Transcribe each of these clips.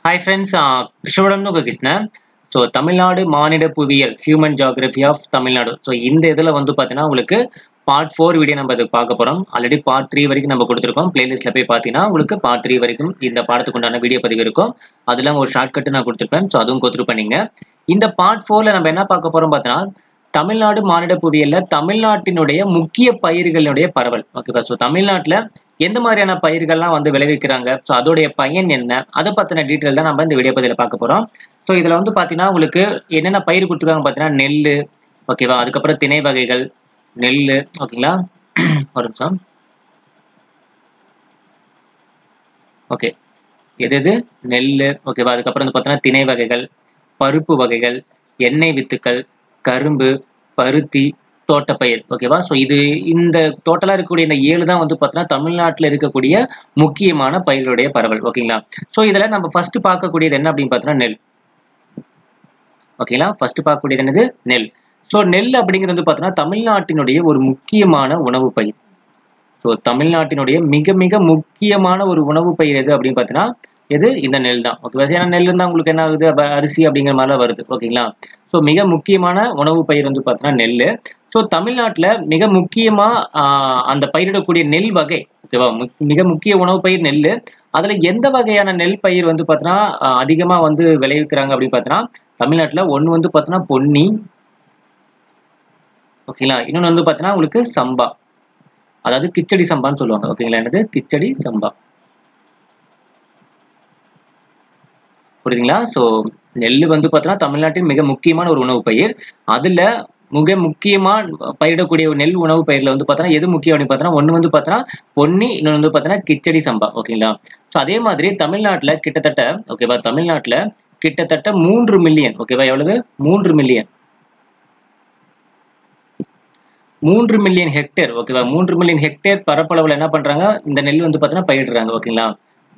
hi friends கிருஷ்ணவரம் உங்கள் Krishnan so Tamil Nadu மானிட புவியியல் human geography of Tamil Nadu so இந்த இதில் வந்து பார்த்தீங்கன்னா உங்களுக்கு பார்ட் ஃபோர் வீடியோ நம்ம இது பார்க்க போகிறோம் ஆல்ரெடி பார்ட் த்ரீ வரைக்கும் நம்ம கொடுத்துருக்கோம் பிளேலிஸ்ட்டில் போய் பார்த்தீங்கன்னா உங்களுக்கு பார்ட் த்ரீ வரைக்கும் இந்த பாடத்துக்கு உண்டான வீடியோ பதிவு இருக்கும் அதில் ஒரு ஷார்ட்கட்டு நான் கொடுத்துருப்பேன் ஸோ அதுவும் கொடுத்துரு பண்ணீங்க இந்த பார்ட் ஃபோரில் நம்ம என்ன பார்க்க போகிறோம் பார்த்தீங்கன்னா தமிழ்நாடு மானிட புவியியல்ல தமிழ்நாட்டினுடைய முக்கிய பயிர்களுடைய பரவல் ஓகேவா ஸோ தமிழ்நாட்டில் எந்த மாதிரியான பயிர்கள்லாம் வந்து விளைவிக்கிறாங்க ஸோ அதோடைய பயன் என்ன அதை பற்றின டீட்டெயில் தான் நம்ம இந்த வீடியோ பதிவில் பார்க்க போகிறோம் ஸோ இதில் வந்து பார்த்தீங்கன்னா உங்களுக்கு என்னென்ன பயிர் கொடுத்துருக்காங்க பார்த்தீங்கன்னா நெல் ஓகேவா அதுக்கப்புறம் திணை வகைகள் நெல் ஓகேங்களா ஒரு நிமிஷம் ஓகே எது எது நெல் ஓகேவா அதுக்கப்புறம் வந்து பார்த்தீங்கன்னா திணை வகைகள் பருப்பு வகைகள் எண்ணெய் வித்துக்கள் கரும்பு பருத்தி தோட்டப்பயிர் ஓகேவா ஸோ இது இந்த டோட்டலாக இருக்கக்கூடிய இந்த ஏழு தான் வந்து பார்த்தீங்கன்னா தமிழ்நாட்டில் இருக்கக்கூடிய முக்கியமான பயிர்களுடைய பரவல் ஓகேங்களா ஸோ இதில் நம்ம ஃபர்ஸ்ட் பார்க்கக்கூடியது என்ன அப்படின்னு பார்த்தீங்கன்னா நெல் ஓகேங்களா ஃபர்ஸ்ட் பார்க்கக்கூடியது என்னது நெல் ஸோ நெல் அப்படிங்கிறது வந்து பார்த்தீங்கன்னா தமிழ்நாட்டினுடைய ஒரு முக்கியமான உணவு பயிர் ஸோ தமிழ்நாட்டினுடைய மிக மிக முக்கியமான ஒரு உணவு பயிர் எது அப்படின்னு பார்த்தீங்கன்னா எது இந்த நெல் தான் ஓகேவா ஏன்னா நெல் இருந்தால் உங்களுக்கு என்ன ஆகுது அரிசி அப்படிங்கிற மாதிரிலாம் வருது ஓகேங்களா ஸோ மிக முக்கியமான உணவு பயிர் வந்து பார்த்தீங்கன்னா நெல் ஸோ தமிழ்நாட்டில் மிக முக்கியமாக அந்த பயிரிடக்கூடிய நெல் வகை ஓகேவா மிக முக்கிய உணவு பயிர் நெல் அதில் எந்த வகையான நெல் பயிர் வந்து பார்த்தீங்கன்னா அதிகமாக வந்து விளைவிக்கிறாங்க அப்படின்னு பார்த்தீங்கன்னா தமிழ்நாட்டில் ஒன்று வந்து பார்த்தீங்கன்னா பொன்னி ஓகேங்களா இன்னொன்று வந்து பார்த்தீங்கன்னா உங்களுக்கு சம்பா அதாவது கிச்சடி சம்பான்னு சொல்லுவாங்க ஓகேங்களா என்னது கிச்சடி சம்பா புரியுதுங்களா ஸோ நெல் வந்து பார்த்தீங்கன்னா தமிழ்நாட்டின் மிக முக்கியமான ஒரு உணவு பயிர் அதில் மிக முக்கியமாக பயிரிடக்கூடிய நெல் உணவு பயிரில் வந்து பார்த்தோன்னா எது முக்கியம் அப்படின்னு பார்த்தோன்னா ஒன்று வந்து பார்த்தோன்னா பொன்னி இன்னொன்று வந்து பார்த்தோன்னா கிச்சடி சம்பா ஓகேங்களா ஸோ அதே மாதிரி தமிழ்நாட்டில் கிட்டத்தட்ட ஓகேவா தமிழ்நாட்டில் கிட்டத்தட்ட மூன்று மில்லியன் ஓகேவா எவ்வளவு மூன்று மில்லியன் மூன்று மில்லியன் ஹெக்டேர் ஓகேவா மூன்று மில்லியன் ஹெக்டேர் பரப்பளவில் என்ன பண்ணுறாங்க இந்த நெல் வந்து பார்த்தீங்கன்னா பயிரிடுறாங்க ஓகேங்களா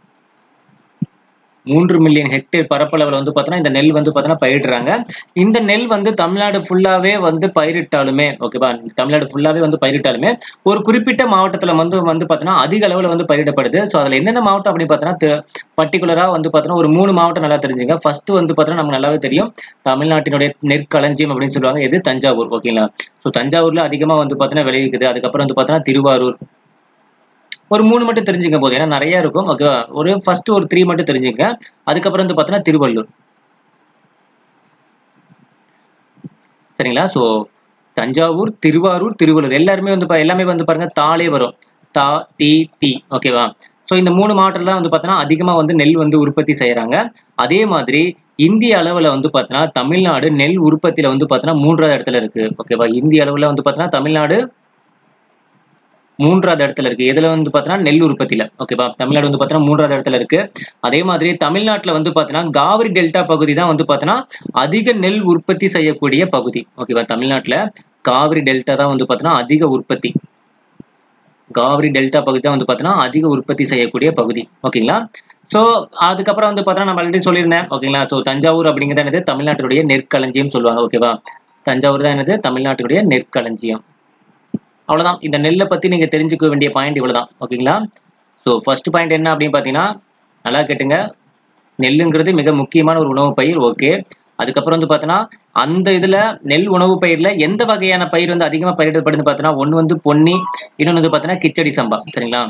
மூன்று மில்லியன் ஹெக்டேர் பரப்பளவில் வந்து பார்த்தோன்னா இந்த நெல் வந்து பார்த்தோன்னா பயிரிடுறாங்க இந்த நெல் வந்து தமிழ்நாடு ஃபுல்லாகவே வந்து பயிரிட்டாலுமே ஓகேவா தமிழ்நாடு ஃபுல்லாகவே வந்து பயிரிட்டாலுமே ஒரு குறிப்பிட்ட மாவட்டத்தில் வந்து வந்து பார்த்தோன்னா அதிக அளவில் வந்து பயிரிடப்படுது ஸோ அதில் என்னென்ன மாவட்டம் அப்படின்னு பார்த்தோன்னா பர்டிகுலராக வந்து பார்த்தோன்னா ஒரு மூணு மாவட்டம் நல்லா தெரிஞ்சுங்க ஃபர்ஸ்ட் வந்து பார்த்தோன்னா நமக்கு நல்லாவே தெரியும் தமிழ்நாட்டினுடைய நெற்களஞ்சியம் அப்படின்னு சொல்லுவாங்க எது தஞ்சாவூர் ஓகேங்களா ஸோ தஞ்சாவூரில் அதிகமாக வந்து பார்த்தோன்னா விளைவிக்குது அதுக்கப்புறம் வந்து பார்த்தோன்னா திருவாரூர் ஒரு மூணு மட்டும் தெரிஞ்சுக்க போதும் ஏன்னா நிறைய இருக்கும் ஓகேவா ஒரு ஃபர்ஸ்ட் ஒரு த்ரீ மட்டும் தெரிஞ்சுங்க அதுக்கப்புறம் வந்து பார்த்தோன்னா திருவள்ளூர் சரிங்களா ஸோ தஞ்சாவூர் திருவாரூர் திருவள்ளூர் எல்லாருமே வந்து எல்லாமே வந்து பாருங்க தாளே வரும் தா தி தி ஓகேவா ஸோ இந்த மூணு மாவட்டத்தில் வந்து பார்த்தோன்னா அதிகமாக வந்து நெல் வந்து உற்பத்தி செய்கிறாங்க அதே மாதிரி இந்திய அளவில் வந்து பார்த்தோன்னா தமிழ்நாடு நெல் உற்பத்தியில் வந்து பார்த்தோன்னா மூன்றாவது இடத்துல இருக்கு ஓகேவா இந்திய அளவில் வந்து பார்த்தோன்னா தமிழ்நாடு மூன்றாவது இடத்துல இருக்கு எதுல வந்து பார்த்தீங்கன்னா நெல் உற்பத்தியில ஓகேவா தமிழ்நாடு வந்து பார்த்தீங்கன்னா மூன்றாவது இடத்துல இருக்கு அதே மாதிரி தமிழ்நாட்டில் வந்து பார்த்தீங்கன்னா காவிரி டெல்டா பகுதி தான் வந்து பார்த்தீங்கன்னா அதிக நெல் உற்பத்தி செய்யக்கூடிய பகுதி ஓகேவா தமிழ்நாட்டில் காவிரி டெல்டா தான் வந்து பார்த்தீங்கன்னா அதிக உற்பத்தி காவிரி டெல்டா பகுதி தான் வந்து பார்த்தீங்கன்னா அதிக உற்பத்தி செய்யக்கூடிய பகுதி ஓகேங்களா ஸோ அதுக்கப்புறம் வந்து பார்த்தீங்கன்னா நம்ம ஆல்ரெடி சொல்லியிருந்தேன் ஓகேங்களா ஸோ தஞ்சாவூர் அப்படிங்கிறது என்னது தமிழ்நாட்டுடைய நெற்களஞ்சியம் சொல்லுவாங்க ஓகேவா தஞ்சாவூர் தான் என்னது தமிழ்நாட்டுடைய நெற்களஞ்சியம் அவ்வளோதான் இந்த நெல்லை பற்றி நீங்கள் தெரிஞ்சுக்க வேண்டிய பாயிண்ட் இவ்வளோ தான் ஓகேங்களா ஸோ ஃபர்ஸ்ட் பாயிண்ட் என்ன அப்படின்னு பார்த்தீங்கன்னா நல்லா கேட்டுங்க நெல்லுங்கிறது மிக முக்கியமான ஒரு உணவு பயிர் ஓகே அதுக்கப்புறம் வந்து பார்த்தோன்னா அந்த இதில் நெல் உணவு பயிரில் எந்த வகையான பயிர் வந்து அதிகமாக பயிரிடப்படுதுன்னு பார்த்தோன்னா ஒன்று வந்து பொன்னி இன்னொன்று வந்து பார்த்தோன்னா கிச்சடி சம்பா சரிங்களா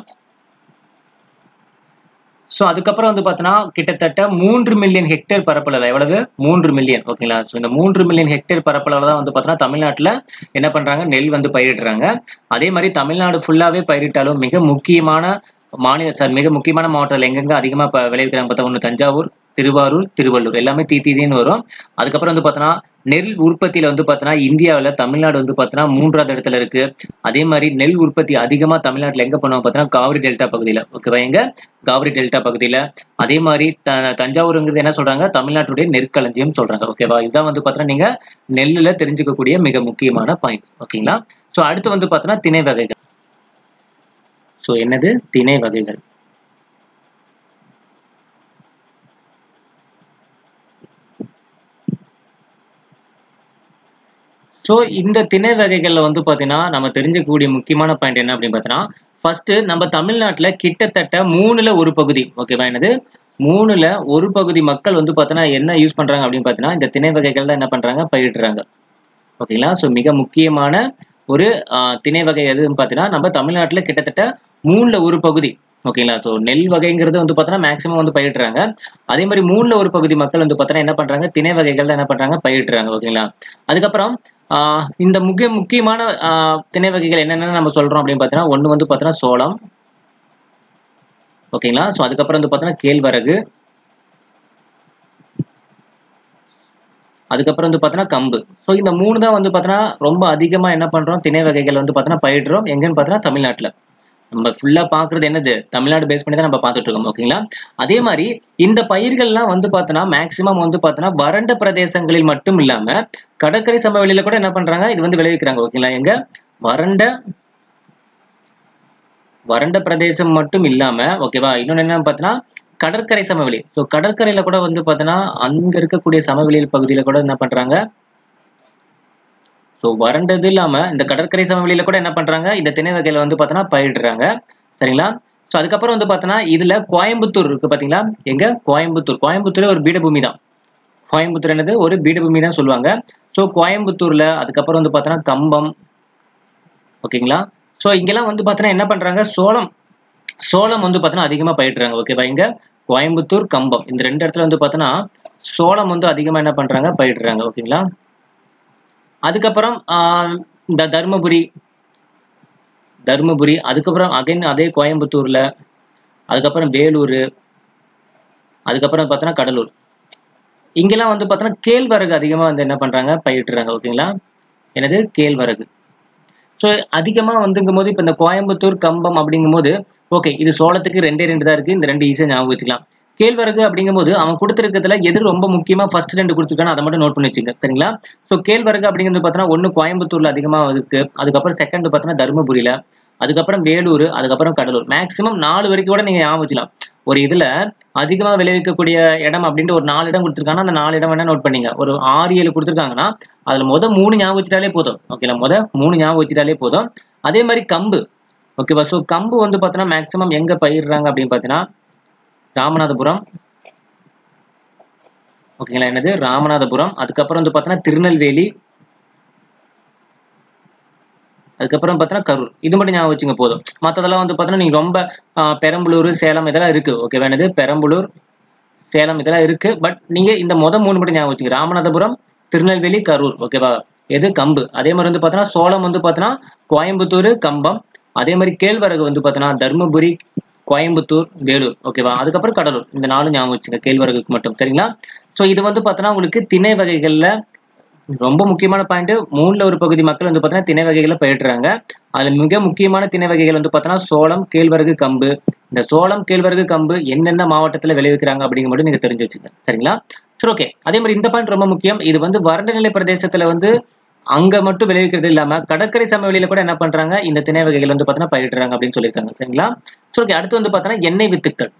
ஸோ அதுக்கப்புறம் வந்து பார்த்தோன்னா கிட்டத்தட்ட மூன்று மில்லியன் ஹெக்டேர் பரப்பளவு எவ்வளவு மூன்று மில்லியன் ஓகேங்களா ஸோ இந்த மூன்று மில்லியன் ஹெக்டேர் பரப்பளவு தான் வந்து பார்த்தோன்னா தமிழ்நாட்டில் என்ன பண்ணுறாங்க நெல் வந்து பயிரிடுறாங்க அதே மாதிரி தமிழ்நாடு ஃபுல்லாகவே பயிரிட்டாலும் மிக முக்கியமான மாநில சார் மிக முக்கியமான மாவட்டத்தில் எங்கெங்க அதிகமாக விளைவிக்கிறாங்க பார்த்தா ஒன்று தஞ்சாவூர் திருவாரூர் திருவள்ளூர் எல்லாமே தீத்தீதின்னு வரும் அதுக்கப்புறம் வந்து பார்த்தோன்னா நெல் உற்பத்தியில் வந்து பார்த்தோன்னா இந்தியாவில் தமிழ்நாடு வந்து பார்த்தோன்னா மூன்றாவது இடத்துல இருக்கு அதே மாதிரி நெல் உற்பத்தி அதிகமாக தமிழ்நாட்டில் எங்கே பண்ணுவாங்க பார்த்தோன்னா காவிரி டெல்டா பகுதியில் ஓகேவா எங்க காவிரி டெல்டா பகுதியில் அதே மாதிரி த தஞ்சாவூருங்கிறது என்ன சொல்றாங்க தமிழ்நாட்டுடைய நெற்களஞ்சியம் சொல்றாங்க ஓகேவா இதுதான் வந்து பார்த்தோன்னா நீங்கள் நெல்லில் தெரிஞ்சுக்கக்கூடிய மிக முக்கியமான பாயிண்ட்ஸ் ஓகேங்களா ஸோ அடுத்து வந்து பார்த்தோன்னா திணை வகைகள் ஸோ என்னது திணை வகைகள் ஸோ இந்த திணை வகைகளில் வந்து பார்த்தீங்கன்னா நம்ம தெரிஞ்சுக்கக்கூடிய முக்கியமான பாயிண்ட் என்ன அப்படின்னு பார்த்தீங்கன்னா ஃபர்ஸ்ட் நம்ம தமிழ்நாட்டில் கிட்டத்தட்ட மூணுல ஒரு பகுதி ஓகேவா என்னது மூணுல ஒரு பகுதி மக்கள் வந்து பார்த்தோன்னா என்ன யூஸ் பண்றாங்க அப்படின்னு பார்த்தீங்கன்னா இந்த திணை வகைகள் தான் என்ன பண்றாங்க பயிரிடுறாங்க ஓகேங்களா ஸோ மிக முக்கியமான ஒரு ஆஹ், திணை வகை எதுன்னு பார்த்தீங்கன்னா நம்ம தமிழ்நாட்டில் கிட்டத்தட்ட மூணுல ஒரு பகுதி ஓகேங்களா ஸோ நெல் வகைங்கிறது வந்து பார்த்தோன்னா மேக்ஸிமம் வந்து பயிரிடுறாங்க அதே மாதிரி மூணுல ஒரு பகுதி மக்கள் வந்து பார்த்தோன்னா என்ன பண்றாங்க திணை வகைகள் தான் என்ன பண்றாங்க பயிரிடுறாங்க ஓகேங்களா அதுக்கப்புறம் ஆஹ், இந்த முக்கிய முக்கியமான ஆஹ், திணை வகைகள் என்னென்ன நம்ம சொல்றோம் அப்படின்னு பார்த்தீங்கன்னா ஒன்று வந்து பார்த்தோன்னா சோளம் ஓகேங்களா ஸோ அதுக்கப்புறம் வந்து பார்த்தோன்னா கேழ்வரகு அதுக்கப்புறம் வந்து பார்த்தோன்னா கம்பு ஸோ இந்த மூணு தான் வந்து பார்த்தோன்னா ரொம்ப அதிகமாக என்ன பண்ணுறோம் திணை வகைகள் வந்து பார்த்தோன்னா பயிடுறோம் எங்கன்னு பார்த்தோன்னா தமிழ்நாட்டில் நம்ம ஃபுல்லாக பார்க்குறது என்னது தமிழ்நாடு பேஸ் பண்ணி தான் நம்ம பார்த்துட்டு இருக்கோம் ஓகேங்களா அதே மாதிரி இந்த பயிர்கள்லாம் வந்து பார்த்தோன்னா மேக்ஸிமம் வந்து பார்த்தோன்னா வறண்ட பிரதேசங்களில் மட்டும் இல்லாமல் கடற்கரை சமவெளியில கூட என்ன பண்ணுறாங்க இது வந்து விளைவிக்கிறாங்க ஓகேங்களா எங்க வறண்ட வறண்ட பிரதேசம் மட்டும் இல்லாம ஓகேவா இன்னொன்னு என்ன பார்த்தோன்னா கடற்கரை சமவெளி ஸோ கடற்கரையில கூட வந்து பார்த்தோன்னா அங்க இருக்கக்கூடிய சமவெளியில் பகுதியில கூட என்ன பண்றாங்க ஸோ வறண்டது இல்லாம இந்த கடற்கரை சமவெளியில கூட என்ன பண்றாங்க இந்த திணை வகையில வந்து பார்த்தோன்னா பயிரிடுறாங்க சரிங்களா ஸோ அதுக்கப்புறம் வந்து பார்த்தோன்னா இதுல கோயம்புத்தூர் இருக்கு பாத்தீங்களா எங்க கோயம்புத்தூர் கோயம்புத்தூர் ஒரு பீடபூமி தான் கோயம்புத்தூர் என்னது ஒரு பீடபூமி தான் சொல்லுவாங்க ஸோ கோயம்புத்தூர்ல அதுக்கப்புறம் வந்து பார்த்தோன்னா கம்பம் ஓகேங்களா ஸோ இங்கெல்லாம் வந்து பார்த்தோன்னா என்ன பண்றாங்க சோளம் சோளம் வந்து பார்த்தோன்னா அதிகமாக பயிரிடுறாங்க ஓகேவா இங்க கோயம்புத்தூர் கம்பம் இந்த ரெண்டு இடத்துல வந்து பார்த்தோன்னா சோளம் வந்து அதிகமாக என்ன பண்றாங்க பயிரிடுறாங்க ஓகேங்களா அதுக்கப்புறம் ஆஹ், இந்த தருமபுரி தருமபுரி அதுக்கப்புறம் அகைன் அதே கோயம்புத்தூர்ல அதுக்கப்புறம் வேலூர் அதுக்கப்புறம் பார்த்தோன்னா கடலூர் இங்கெல்லாம் வந்து பார்த்தோன்னா கேழ்வரகு அதிகமாக வந்து என்ன பண்றாங்க பயிரிடுறாங்க ஓகேங்களா எனது கேழ்வரகு ஸோ அதிகமாக வந்துங்கும் போது இப்போ இந்த கோயம்புத்தூர் கம்பம் அப்படிங்கும்போது ஓகே இது சோளத்துக்கு ரெண்டே ரெண்டு தான் இருக்கு இந்த ரெண்டு ஈஸியாக ஞாபகம் வச்சுக்கலாம் கேழ்வரகு அப்படிங்கும்போது அவன் கொடுத்துருக்கிறதுல எது ரொம்ப முக்கியமா ஃபர்ஸ்ட் ரெண்டு கொடுத்துருக்கானோ அதை மட்டும் நோட் பண்ணி வச்சுங்க சரிங்களா ஸோ கேழ்வரகு அப்படிங்கிறது பார்த்தோன்னா ஒன்று கோயம்புத்தூர்ல அதிகமாக இருக்கு அதுக்கப்புறம் செகண்ட் பார்த்தோன்னா தருமபுரியில அதுக்கப்புறம் வேலூர் அதுக்கப்புறம் கடலூர் மேக்ஸிமம் நாலு வரைக்கும் கூட நீங்க ஞாபகம் வச்சுக்கலாம் ஒரு இதுல அதிகமா விளைவிக்கக்கூடிய இடம் அப்படின்ட்டு ஒரு நாலு இடம் கொடுத்துருக்காங்கன்னா அந்த நாலு இடம் வேணா நோட் பண்ணீங்க ஒரு ஆறு ஏழு கொடுத்துருக்காங்கன்னா அதுல முத மூணு ஞாபகம் வச்சுட்டாலே போதும் ஓகேல முத மூணு ஞாபகம் வச்சுட்டாலே போதும் அதே மாதிரி கம்பு ஓகேவா ஸோ கம்பு வந்து பார்த்தோன்னா மேக்ஸிமம் எங்க பயிர்றாங்க அப்படின்னு பார்த்தீங்கன்னா ராமநாதபுரம் ஓகேங்களா என்னது ராமநாதபுரம் அதுக்கப்புறம் வந்து பார்த்தோன்னா திருநெல்வேலி அதுக்கப்புறம் பார்த்தோன்னா கரூர் இது மட்டும் ஞாபகம் வச்சுங்க போதும் மற்றதெல்லாம் வந்து பார்த்தோன்னா நீங்கள் ரொம்ப ஆஹ், பெரம்பலூர் சேலம் இதெல்லாம் இருக்கு ஓகே என்னது பெரம்பலூர் சேலம் இதெல்லாம் இருக்கு பட் நீங்க இந்த முத மூணு மட்டும் ஞாபகம் வச்சுங்க ராமநாதபுரம் திருநெல்வேலி கரூர் ஓகேவா எது கம்பு அதே மாதிரி வந்து பார்த்தோன்னா சோளம் வந்து பார்த்தோன்னா கோயம்புத்தூர் கம்பம் அதே மாதிரி கேழ்வரகு வந்து பார்த்தோன்னா தருமபுரி கோயம்புத்தூர் வேலூர் ஓகேவா அதுக்கப்புறம் கடலூர் இந்த நாலும் ஞாபகம் வச்சுங்க கேழ்வரகுக்கு மட்டும் சரிங்களா ஸோ இது வந்து பார்த்தோன்னா உங்களுக்கு திணை வகைகள்ல ரொம்ப முக்கியமான பாயிண்ட் மூணுல ஒரு பகுதி மக்கள் வந்து பார்த்தீங்கன்னா திணை வகைகளை பயிற்றுறாங்க அதுல மிக முக்கியமான திணை வகைகள் வந்து பார்த்தோன்னா சோளம் கேழ்வரகு கம்பு இந்த சோளம் கேழ்வரகு கம்பு என்னென்ன மாவட்டத்துல விளைவிக்கிறாங்க அப்படிங்க மட்டும் நீங்க தெரிஞ்சு வச்சுங்க சரிங்களா சரி ஓகே அதே மாதிரி இந்த பாயிண்ட் ரொம்ப முக்கியம் இது வந்து வறண்ட நிலை பிரதேசத்துல வந்து அங்க மட்டும் விளைவிக்கிறது இல்லாம கடற்கரை சமவெளியில கூட என்ன பண்றாங்க இந்த திணை வகைகள் வந்து பார்த்தோன்னா பயிரிடுறாங்க அப்படின்னு சொல்லியிருக்காங்க சரிங்களா சரி ஓகே அடுத்து வந்து பார்த்தோன்னா எண்ணெய் வித்துக்கள்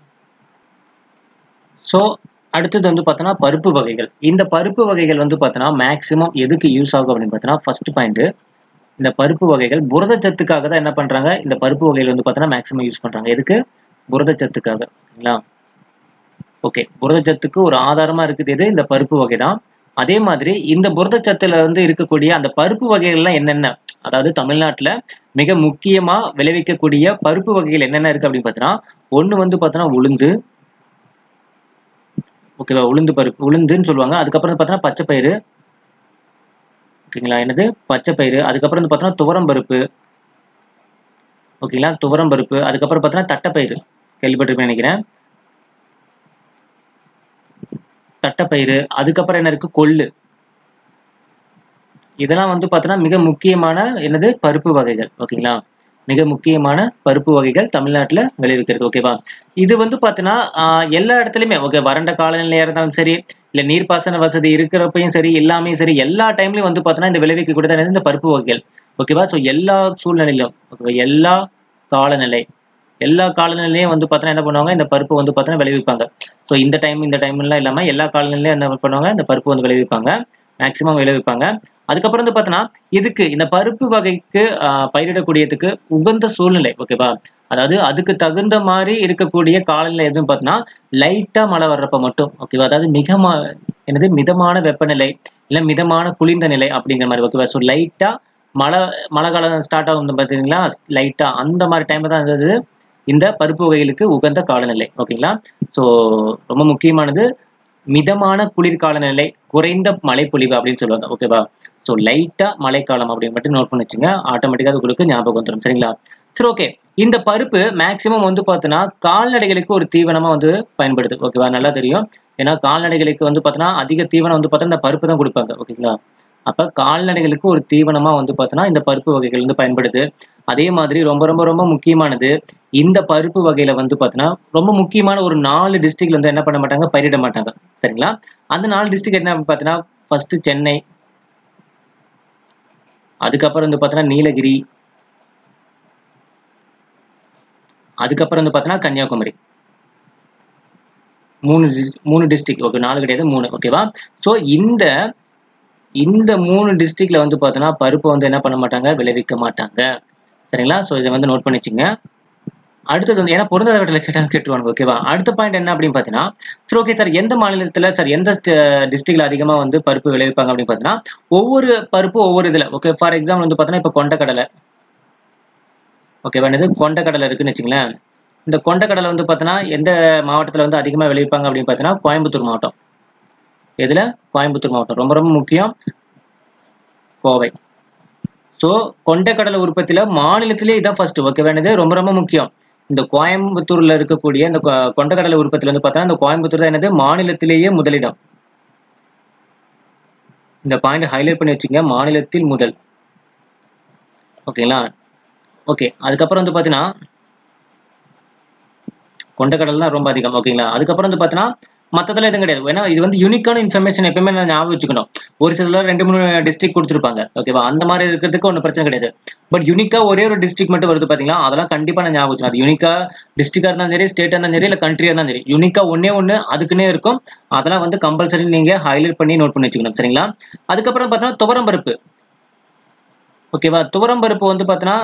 ஸோ அடுத்தது வந்து பார்த்தோன்னா பருப்பு வகைகள் இந்த பருப்பு வகைகள் வந்து பார்த்தோன்னா மேக்ஸிமம் எதுக்கு யூஸ் ஆகும் அப்படின்னு பார்த்தோன்னா ஃபர்ஸ்ட் பாயிண்ட் இந்த பருப்பு வகைகள் புரதச்சத்துக்காக தான் என்ன பண்றாங்க இந்த பருப்பு வகைகள் வந்து பார்த்தோன்னா மேக்ஸிமம் யூஸ் பண்றாங்க எதுக்கு புரதச்சத்துக்காக ஓகேங்களா ஓகே புரதச்சத்துக்கு ஒரு ஆதாரமா இருக்குது எது இந்த பருப்பு வகை தான் அதே மாதிரி இந்த புரதச்சத்துல வந்து இருக்கக்கூடிய அந்த பருப்பு வகைகள்லாம் என்னென்ன அதாவது தமிழ்நாட்டுல மிக முக்கியமா விளைவிக்கக்கூடிய பருப்பு வகைகள் என்னென்ன இருக்கு அப்படின்னு பார்த்தோன்னா ஒண்ணு வந்து பார்த்தோன்னா உளுந்து ஓகேவா உளுந்து பருப்பு உளுந்துன்னு சொல்லுவாங்க அதுக்கப்புறம் வந்து பார்த்தோன்னா பச்சை பயிறு ஓகேங்களா என்னது பச்சை பயிறு அதுக்கப்புறம் வந்து பார்த்தோன்னா துவரம் பருப்பு ஓகேங்களா துவரம் பருப்பு அதுக்கப்புறம் பார்த்தோன்னா தட்டைப்பயிறு கேள்விப்பட்டிருப்பேன் நினைக்கிறேன் தட்டைப்பயிறு அதுக்கப்புறம் என்ன இருக்கு கொள்ளு இதெல்லாம் வந்து பார்த்தோன்னா மிக முக்கியமான என்னது பருப்பு வகைகள் ஓகேங்களா மிக முக்கியமான பருப்பு வகைகள் தமிழ்நாட்டுல விளைவிக்கிறது ஓகேவா இது வந்து பார்த்தீங்கன்னா எல்லா இடத்துலையுமே ஓகே வறண்ட காலநிலையா இருந்தாலும் சரி இல்ல நீர்ப்பாசன வசதி இருக்கிறப்பையும் சரி எல்லாமே சரி எல்லா டைம்லயும் வந்து பார்த்தோன்னா இந்த விளைவிக்கக்கூடியது இந்த பருப்பு வகைகள் ஓகேவா ஸோ எல்லா சூழ்நிலையிலும் ஓகேவா எல்லா காலநிலை எல்லா காலநிலையும் வந்து பார்த்தோன்னா என்ன பண்ணுவாங்க இந்த பருப்பு வந்து பார்த்தோன்னா விளைவிப்பாங்க ஸோ இந்த டைம் இந்த டைம்லாம் இல்லாமல் எல்லா காலநிலையும் என்ன பண்ணுவாங்க இந்த பருப்பு வந்து விளைவிப்பாங்க மேக்சிமம் விளைவிப்பாங்க அதுக்கப்புறம் வந்து பார்த்தோன்னா இதுக்கு இந்த பருப்பு வகைக்கு ஆஹ், பயிரிடக்கூடியதுக்கு உகந்த சூழ்நிலை ஓகேவா அதாவது அதுக்கு தகுந்த மாதிரி இருக்கக்கூடிய காலநிலை எதுவும் பார்த்தோன்னா லைட்டா மழை வர்றப்ப மட்டும் ஓகேவா அதாவது மிக ம- என்னது மிதமான வெப்பநிலை இல்ல மிதமான குளிர்ந்த நிலை அப்படிங்கிற மாதிரி ஓகேவா ஸோ லைட்டா மழை மழை காலம் ஸ்டார்ட் ஆகும் பார்த்தீங்களா லைட்டா அந்த மாதிரி டைம்ல தான் இருந்தது இந்த பருப்பு வகைகளுக்கு உகந்த காலநிலை ஓகேங்களா ஸோ ரொம்ப முக்கியமானது மிதமான குளிர் காலநிலை குறைந்த மழைப்பொழிவு அப்படின்னு சொல்லுவாங்க ஓகேவா ஸோ லைட்டா மழைக்காலம் அப்படின்னு மட்டும் நோட் பண்ணி வச்சுங்க ஆட்டோமேட்டிக்காக அது உங்களுக்கு ஞாபகம் வந்துடும் சரிங்களா சரி ஓகே இந்த பருப்பு மேக்சிமம் வந்து பார்த்தோன்னா கால்நடைகளுக்கு ஒரு தீவனமா வந்து பயன்படுது ஓகேவா நல்லா தெரியும் ஏன்னா கால்நடைகளுக்கு வந்து பார்த்தோன்னா அதிக தீவனம் வந்து பார்த்தா இந்த பருப்பு தான் கொடுப்பாங்க ஓகேங்களா அப்ப கால்நடைகளுக்கு ஒரு தீவனமா வந்து பார்த்தோன்னா இந்த பருப்பு வகைகள் வந்து பயன்படுது அதே மாதிரி ரொம்ப ரொம்ப ரொம்ப முக்கியமானது இந்த பருப்பு வகையில வந்து பார்த்தோன்னா ரொம்ப முக்கியமான ஒரு நாலு டிஸ்ட்ரிக்ட்ல வந்து என்ன பண்ண மாட்டாங்க பயிரிட மாட்டாங்க சரிங்களா அந்த நாலு டிஸ்ட்ரிக்ட் என்ன பார்த்தோன்னா ஃபர்ஸ்ட் சென்னை அதுக்கப்புறம் வந்து பார்த்தோன்னா நீலகிரி அதுக்கப்புறம் வந்து பார்த்தோன்னா கன்னியாகுமரி மூணு dis- மூணு டிஸ்ட்ரிக்ட் ஓகே நாலு கிடையாது மூணு ஓகேவா ஸோ இந்த இந்த மூணு டிஸ்ட்ரிக்ட்ல வந்து பார்த்தோன்னா பருப்பை வந்து என்ன பண்ண மாட்டாங்க விளைவிக்க மாட்டாங்க சரிங்களா ஸோ இதை வந்து நோட் பண்ணி வச்சுங்க அடுத்தது வந்து ஏன்னா பொருந்தாத வீட்டில் கேட்டால் கேட்டுருவாங்க ஓகேவா அடுத்த பாயிண்ட் என்ன அப்படின்னு பார்த்தீங்கன்னா சரி ஓகே சார் எந்த மாநிலத்தில் சார் எந்த டிஸ்ட்ரிக்ட்ல அதிகமாக வந்து பருப்பு விளைவிப்பாங்க அப்படின்னு பார்த்தீங்கன்னா ஒவ்வொரு பருப்பு ஒவ்வொரு இதில் ஓகே ஃபார் எக்ஸாம்பிள் வந்து பார்த்தீங்கன்னா இப்போ கொண்டக்கடலை ஓகேவா இது கொண்டக்கடலை இருக்குன்னு வச்சுங்களேன் இந்த கொண்டக்கடலை வந்து பார்த்தீங்கன்னா எந்த மாவட்டத்தில் வந்து அதிகமாக விளைவிப்பாங்க அப்படின்னு பார்த்தீங்கன்னா கோயம்புத்தூர் மாவட்டம் எதுல கோயம்புத்தூர் மாவட்டம் ரொம்ப ரொம்ப முக்கியம் கோவை ஸோ கொண்டக்கடலை உற்பத்தியில மாநிலத்திலே இதான் ஃபர்ஸ்ட் ஓகேவா இது ரொம்ப ரொம்ப முக்கியம் இந்த கோயம்புத்தூர்ல இருக்கக்கூடிய இந்த கொ- கொண்டக்கடலை உற்பத்தியில வந்து பார்த்தோன்னா இந்த கோயம்புத்தூர் தான் என்னது மாநிலத்திலேயே முதலிடம் இந்த பாயிண்ட் ஹைலைட் பண்ணி வச்சுங்க மாநிலத்தில் முதல் ஓகேங்களா ஓகே அதுக்கப்புறம் வந்து பார்த்தீங்கன்னா கொண்டக்கடல் தான் ரொம்ப அதிகம் ஓகேங்களா அதுக்கப்புறம் வந்து பார்த்தீங்கன்னா மற்றதுல எதுவும் கிடையாது ஏன்னா இது வந்து யூனிக்கான இன்ஃபர்மேஷன் எப்பயுமே நான் ஞாபகம் வச்சுக்கணும் ஒரு சில ரெண்டு மூணு டிஸ்ட்ரிக்ட் கொடுத்துருப்பாங்க ஓகேவா அந்த மாதிரி இருக்கிறதுக்கு ஒன்றும் பிரச்சனை கிடையாது பட் யூனிக்கா ஒரே ஒரு டிஸ்ட்ரிக்ட் மட்டும் வருது பாத்தீங்களா அதெல்லாம் கண்டிப்பா நான் ஞாபகம் வச்சுக்கணும் அது யூனிக்கா டிஸ்ட்ரிக்டா இருந்தாலும் சரி ஸ்டேட்டா இருந்தாலும் சரி இல்ல கண்ட்ரியா இருந்தாலும் சரி யூனிக்கா ஒன்னே ஒண்ணு அதுக்குன்னே இருக்கும் அதெல்லாம் வந்து கம்பல்சரி நீங்க ஹைலைட் பண்ணி நோட் பண்ணி வச்சுக்கணும் சரிங்களா அதுக்கப்புறம் பார்த்தோன்னா துவரம் பருப்பு ஓகேவா துவரம் பருப்பு வந்து பார்த்தோன்னா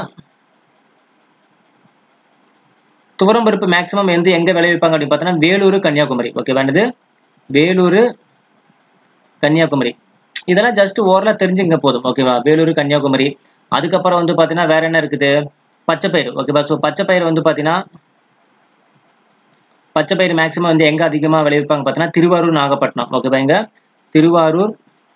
துவரம் பருப்பு மேக்ஸிமம் எந்த எங்க விளைவிப்பாங்க அப்படின்னு பார்த்தோன்னா வேலூர் கன்னியாகுமரி ஓகே வேண்டது வேலூர் கன்னியாகுமரி இதெல்லாம் ஜஸ்ட் ஓரலா தெரிஞ்சுங்க போதும் ஓகேவா வேலூர் கன்னியாகுமரி அதுக்கப்புறம் வந்து பார்த்தீங்கன்னா வேற என்ன இருக்குது பச்சைப்பயிறு ஓகேவா ஸோ பச்சைப்பயிறு வந்து பார்த்தீங்கன்னா பச்சைப்பயிறு மேக்ஸிமம் வந்து எங்க அதிகமா விளைவிப்பாங்க பார்த்தீங்கன்னா திருவாரூர் நாகப்பட்டினம் ஓகேவா இங்க திருவாரூர்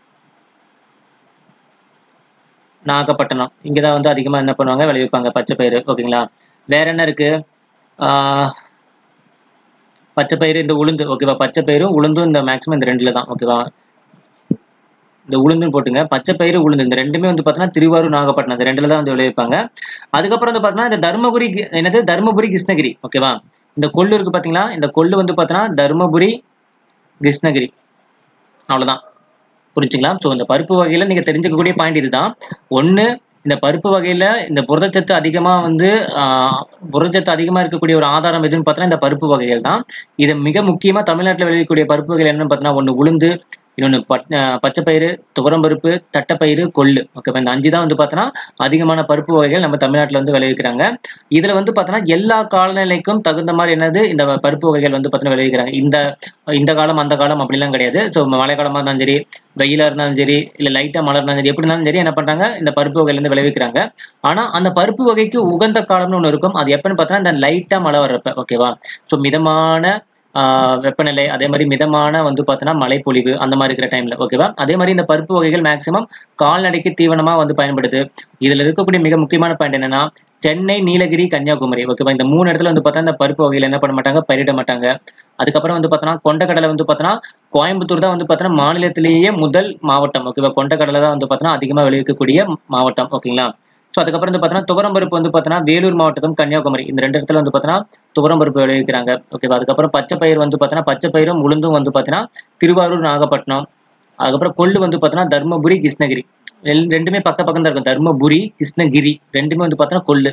நாகப்பட்டினம் இங்கே தான் வந்து அதிகமாக என்ன பண்ணுவாங்க விளைவிப்பாங்க பச்சைப்பயிறு ஓகேங்களா வேற என்ன இருக்கு ஆஹ் பச்சைப்பயிறு இந்த உளுந்து ஓகேவா பச்சைப்பயிரும் உளுந்தும் இந்த மேக்ஸிமம் இந்த ரெண்டுல தான் ஓகேவா இந்த உளுந்துன்னு போட்டுங்க பச்சைப்பயிறு உளுந்து இந்த ரெண்டுமே வந்து பார்த்தீங்கன்னா திருவாரூர் நாகப்பட்டினம் இந்த ரெண்டுல தான் வந்து விளைவிப்பாங்க அதுக்கப்புறம் வந்து பார்த்தீங்கன்னா இந்த தருமபுரி கி- என்னது தருமபுரி கிருஷ்ணகிரி ஓகேவா இந்த கொள்ளு இருக்கு பார்த்தீங்களா இந்த கொள்ளு வந்து பார்த்தீங்கன்னா தருமபுரி கிருஷ்ணகிரி அவ்வளவுதான் புரிஞ்சுங்களா ஸோ இந்த பருப்பு வகையில நீங்க தெரிஞ்சுக்கக்கூடிய பாயிண்ட் இதுதான் ஒண்ணு இந்த பருப்பு வகையில இந்த புரதச்சத்து அதிகமா வந்து ஆஹ், புரதச்சத்து அதிகமா இருக்கக்கூடிய ஒரு ஆதாரம் எதுன்னு பார்த்தோன்னா இந்த பருப்பு வகைகள் தான் இது மிக முக்கியமா தமிழ்நாட்டில் விளைவிக்கக்கூடிய பருப்பு வகைகள் என்னன்னு பார்த்தீங்கன்னா ஒண்ணு உளுந்து இன்னொன்று பட் பச்சைப்பயிறு துவரம்பருப்பு தட்டைப்பயிறு கொள்ளு ஓகே இந்த அஞ்சு தான் வந்து பார்த்தோன்னா அதிகமான பருப்பு வகைகள் நம்ம தமிழ்நாட்டில் வந்து விளைவிக்கிறாங்க இதுல வந்து பார்த்தோன்னா எல்லா காலநிலைக்கும் தகுந்த மாதிரி என்னது இந்த பருப்பு வகைகள் வந்து பார்த்தோன்னா விளைவிக்கிறாங்க இந்த இந்த காலம் அந்த காலம் அப்படிலாம் கிடையாது ஸோ மழை காலமா இருந்தாலும் சரி வெயிலா இருந்தாலும் சரி இல்ல லைட்டா மழை இருந்தாலும் சரி எப்படி இருந்தாலும் சரி என்ன பண்றாங்க இந்த பருப்பு வகையில இருந்து விளைவிக்கிறாங்க ஆனா அந்த பருப்பு வகைக்கு உகந்த காலம்னு ஒண்ணு இருக்கும் அது எப்பன்னு பார்த்தோன்னா இந்த லைட்டா மழை வர்றப்ப ஓகேவா ஸோ மிதமான ஆஹ் வெப்பநிலை அதே மாதிரி மிதமான வந்து பார்த்தோன்னா மழைப்பொழிவு அந்த மாதிரி இருக்கிற டைம்ல ஓகேவா அதே மாதிரி இந்த பருப்பு வகைகள் மேக்சிமம் கால்நடைக்கு தீவனமா வந்து பயன்படுது இதுல இருக்கக்கூடிய மிக முக்கியமான பாயிண்ட் என்னன்னா சென்னை நீலகிரி கன்னியாகுமரி ஓகேவா இந்த மூணு இடத்துல வந்து பார்த்தா இந்த பருப்பு வகைகள் என்ன பண்ண மாட்டாங்க பயிரிட மாட்டாங்க அதுக்கப்புறம் வந்து பார்த்தோன்னா கொண்டக்கடலை வந்து பார்த்தோன்னா கோயம்புத்தூர் தான் வந்து பார்த்தோன்னா மாநிலத்திலேயே முதல் மாவட்டம் ஓகேவா கொண்டக்கடலை தான் வந்து பார்த்தோன்னா அதிகமாக விளைவிக்கக்கூடிய மாவட்டம் ஓகேங்களா ஸோ அதுக்கப்புறம் வந்து பார்த்தோன்னா துவரம்பருப்பு வந்து பார்த்தோன்னா வேலூர் மாவட்டத்தும் கன்னியாகுமரி இந்த ரெண்டு இடத்துல வந்து பார்த்தோன்னா துவரம்பருப்பு விளைவிக்கிறாங்க ஓகேவா அதுக்கப்புறம் பச்சை பயிர் வந்து பார்த்தோன்னா பச்சை பயிரும் உளுந்தும் வந்து பார்த்தோன்னா திருவாரூர் நாகப்பட்டினம் அதுக்கப்புறம் கொள்ளு வந்து பார்த்தோன்னா தர்மபுரி கிருஷ்ணகிரி ரெல்- ரெண்டுமே பக்க பக்கம் தான் இருக்கும் தர்மபுரி கிருஷ்ணகிரி ரெண்டுமே வந்து பார்த்தோன்னா கொள்ளு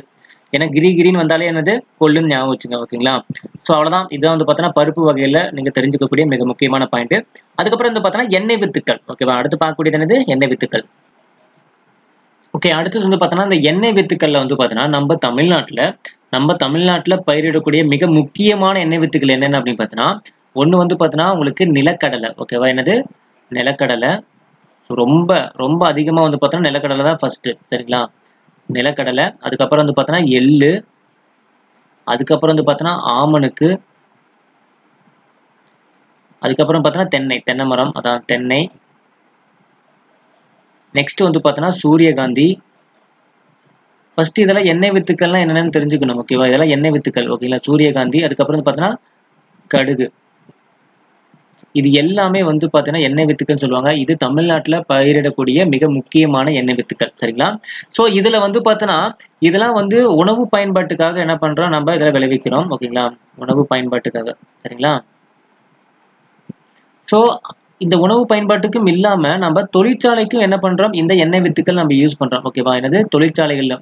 ஏன்னா கிரி கிரின்னு வந்தாலே என்னது கொள்ளுன்னு ஞாபகம் வச்சுங்க ஓகேங்களா ஸோ அவ்வளோதான் இதுதான் வந்து பார்த்தோன்னா பருப்பு வகையில் நீங்கள் தெரிஞ்சுக்கக்கூடிய மிக முக்கியமான பாயிண்ட் அதுக்கப்புறம் வந்து பார்த்தோன்னா எண்ணெய் வித்துக்கள் ஓகேவா அடுத்து பார்க்கக்கூடியது என்னது எண்ணெய் வித்துக்கள் ஓகே அடுத்தது வந்து பார்த்தோன்னா இந்த எண்ணெய் வித்துக்கள்ல வந்து பார்த்தோன்னா நம்ம தமிழ்நாட்டில் நம்ம தமிழ்நாட்டில் பயிரிடக்கூடிய மிக முக்கியமான எண்ணெய் வித்துக்கள் என்னென்ன அப்படின்னு பார்த்தோன்னா ஒன்று வந்து பார்த்தோன்னா உங்களுக்கு நிலக்கடலை ஓகேவா என்னது நிலக்கடலை ரொம்ப ரொம்ப அதிகமாக வந்து பார்த்தோன்னா நிலக்கடலை தான் ஃபர்ஸ்ட் சரிங்களா நிலக்கடலை அதுக்கப்புறம் வந்து பார்த்தோன்னா எள்ளு அதுக்கப்புறம் வந்து பார்த்தோன்னா ஆமணுக்கு அதுக்கப்புறம் பார்த்தோன்னா தென்னை தென்னை மரம் அதான் தென்னை நெக்ஸ்ட் வந்து பார்த்தோன்னா சூரியகாந்தி ஃபர்ஸ்ட் இதெல்லாம் எண்ணெய் வித்துக்கள்லாம் என்னென்னு தெரிஞ்சுக்கணும் ஓகேவா இதெல்லாம் எண்ணெய் வித்துக்கள் ஓகேங்களா சூரியகாந்தி அதுக்கப்புறம் வந்து பார்த்தோன்னா கடுகு இது எல்லாமே வந்து பார்த்தீங்கன்னா எண்ணெய் வித்துக்கள்னு சொல்லுவாங்க இது தமிழ்நாட்டில் பயிரிடக்கூடிய மிக முக்கியமான எண்ணெய் வித்துக்கள் சரிங்களா ஸோ இதில் வந்து பார்த்தோன்னா இதெல்லாம் வந்து உணவு பயன்பாட்டுக்காக என்ன பண்ணுறோம் நம்ம இதில் விளைவிக்கிறோம் ஓகேங்களா உணவு பயன்பாட்டுக்காக சரிங்களா ஸோ இந்த உணவு பயன்பாட்டுக்கும் இல்லாம நம்ம தொழிற்சாலைக்கும் என்ன பண்றோம் இந்த எண்ணெய் வித்துக்கள் நம்ம யூஸ் பண்றோம் ஓகேவா என்னது தொழிற்சாலைகள்ல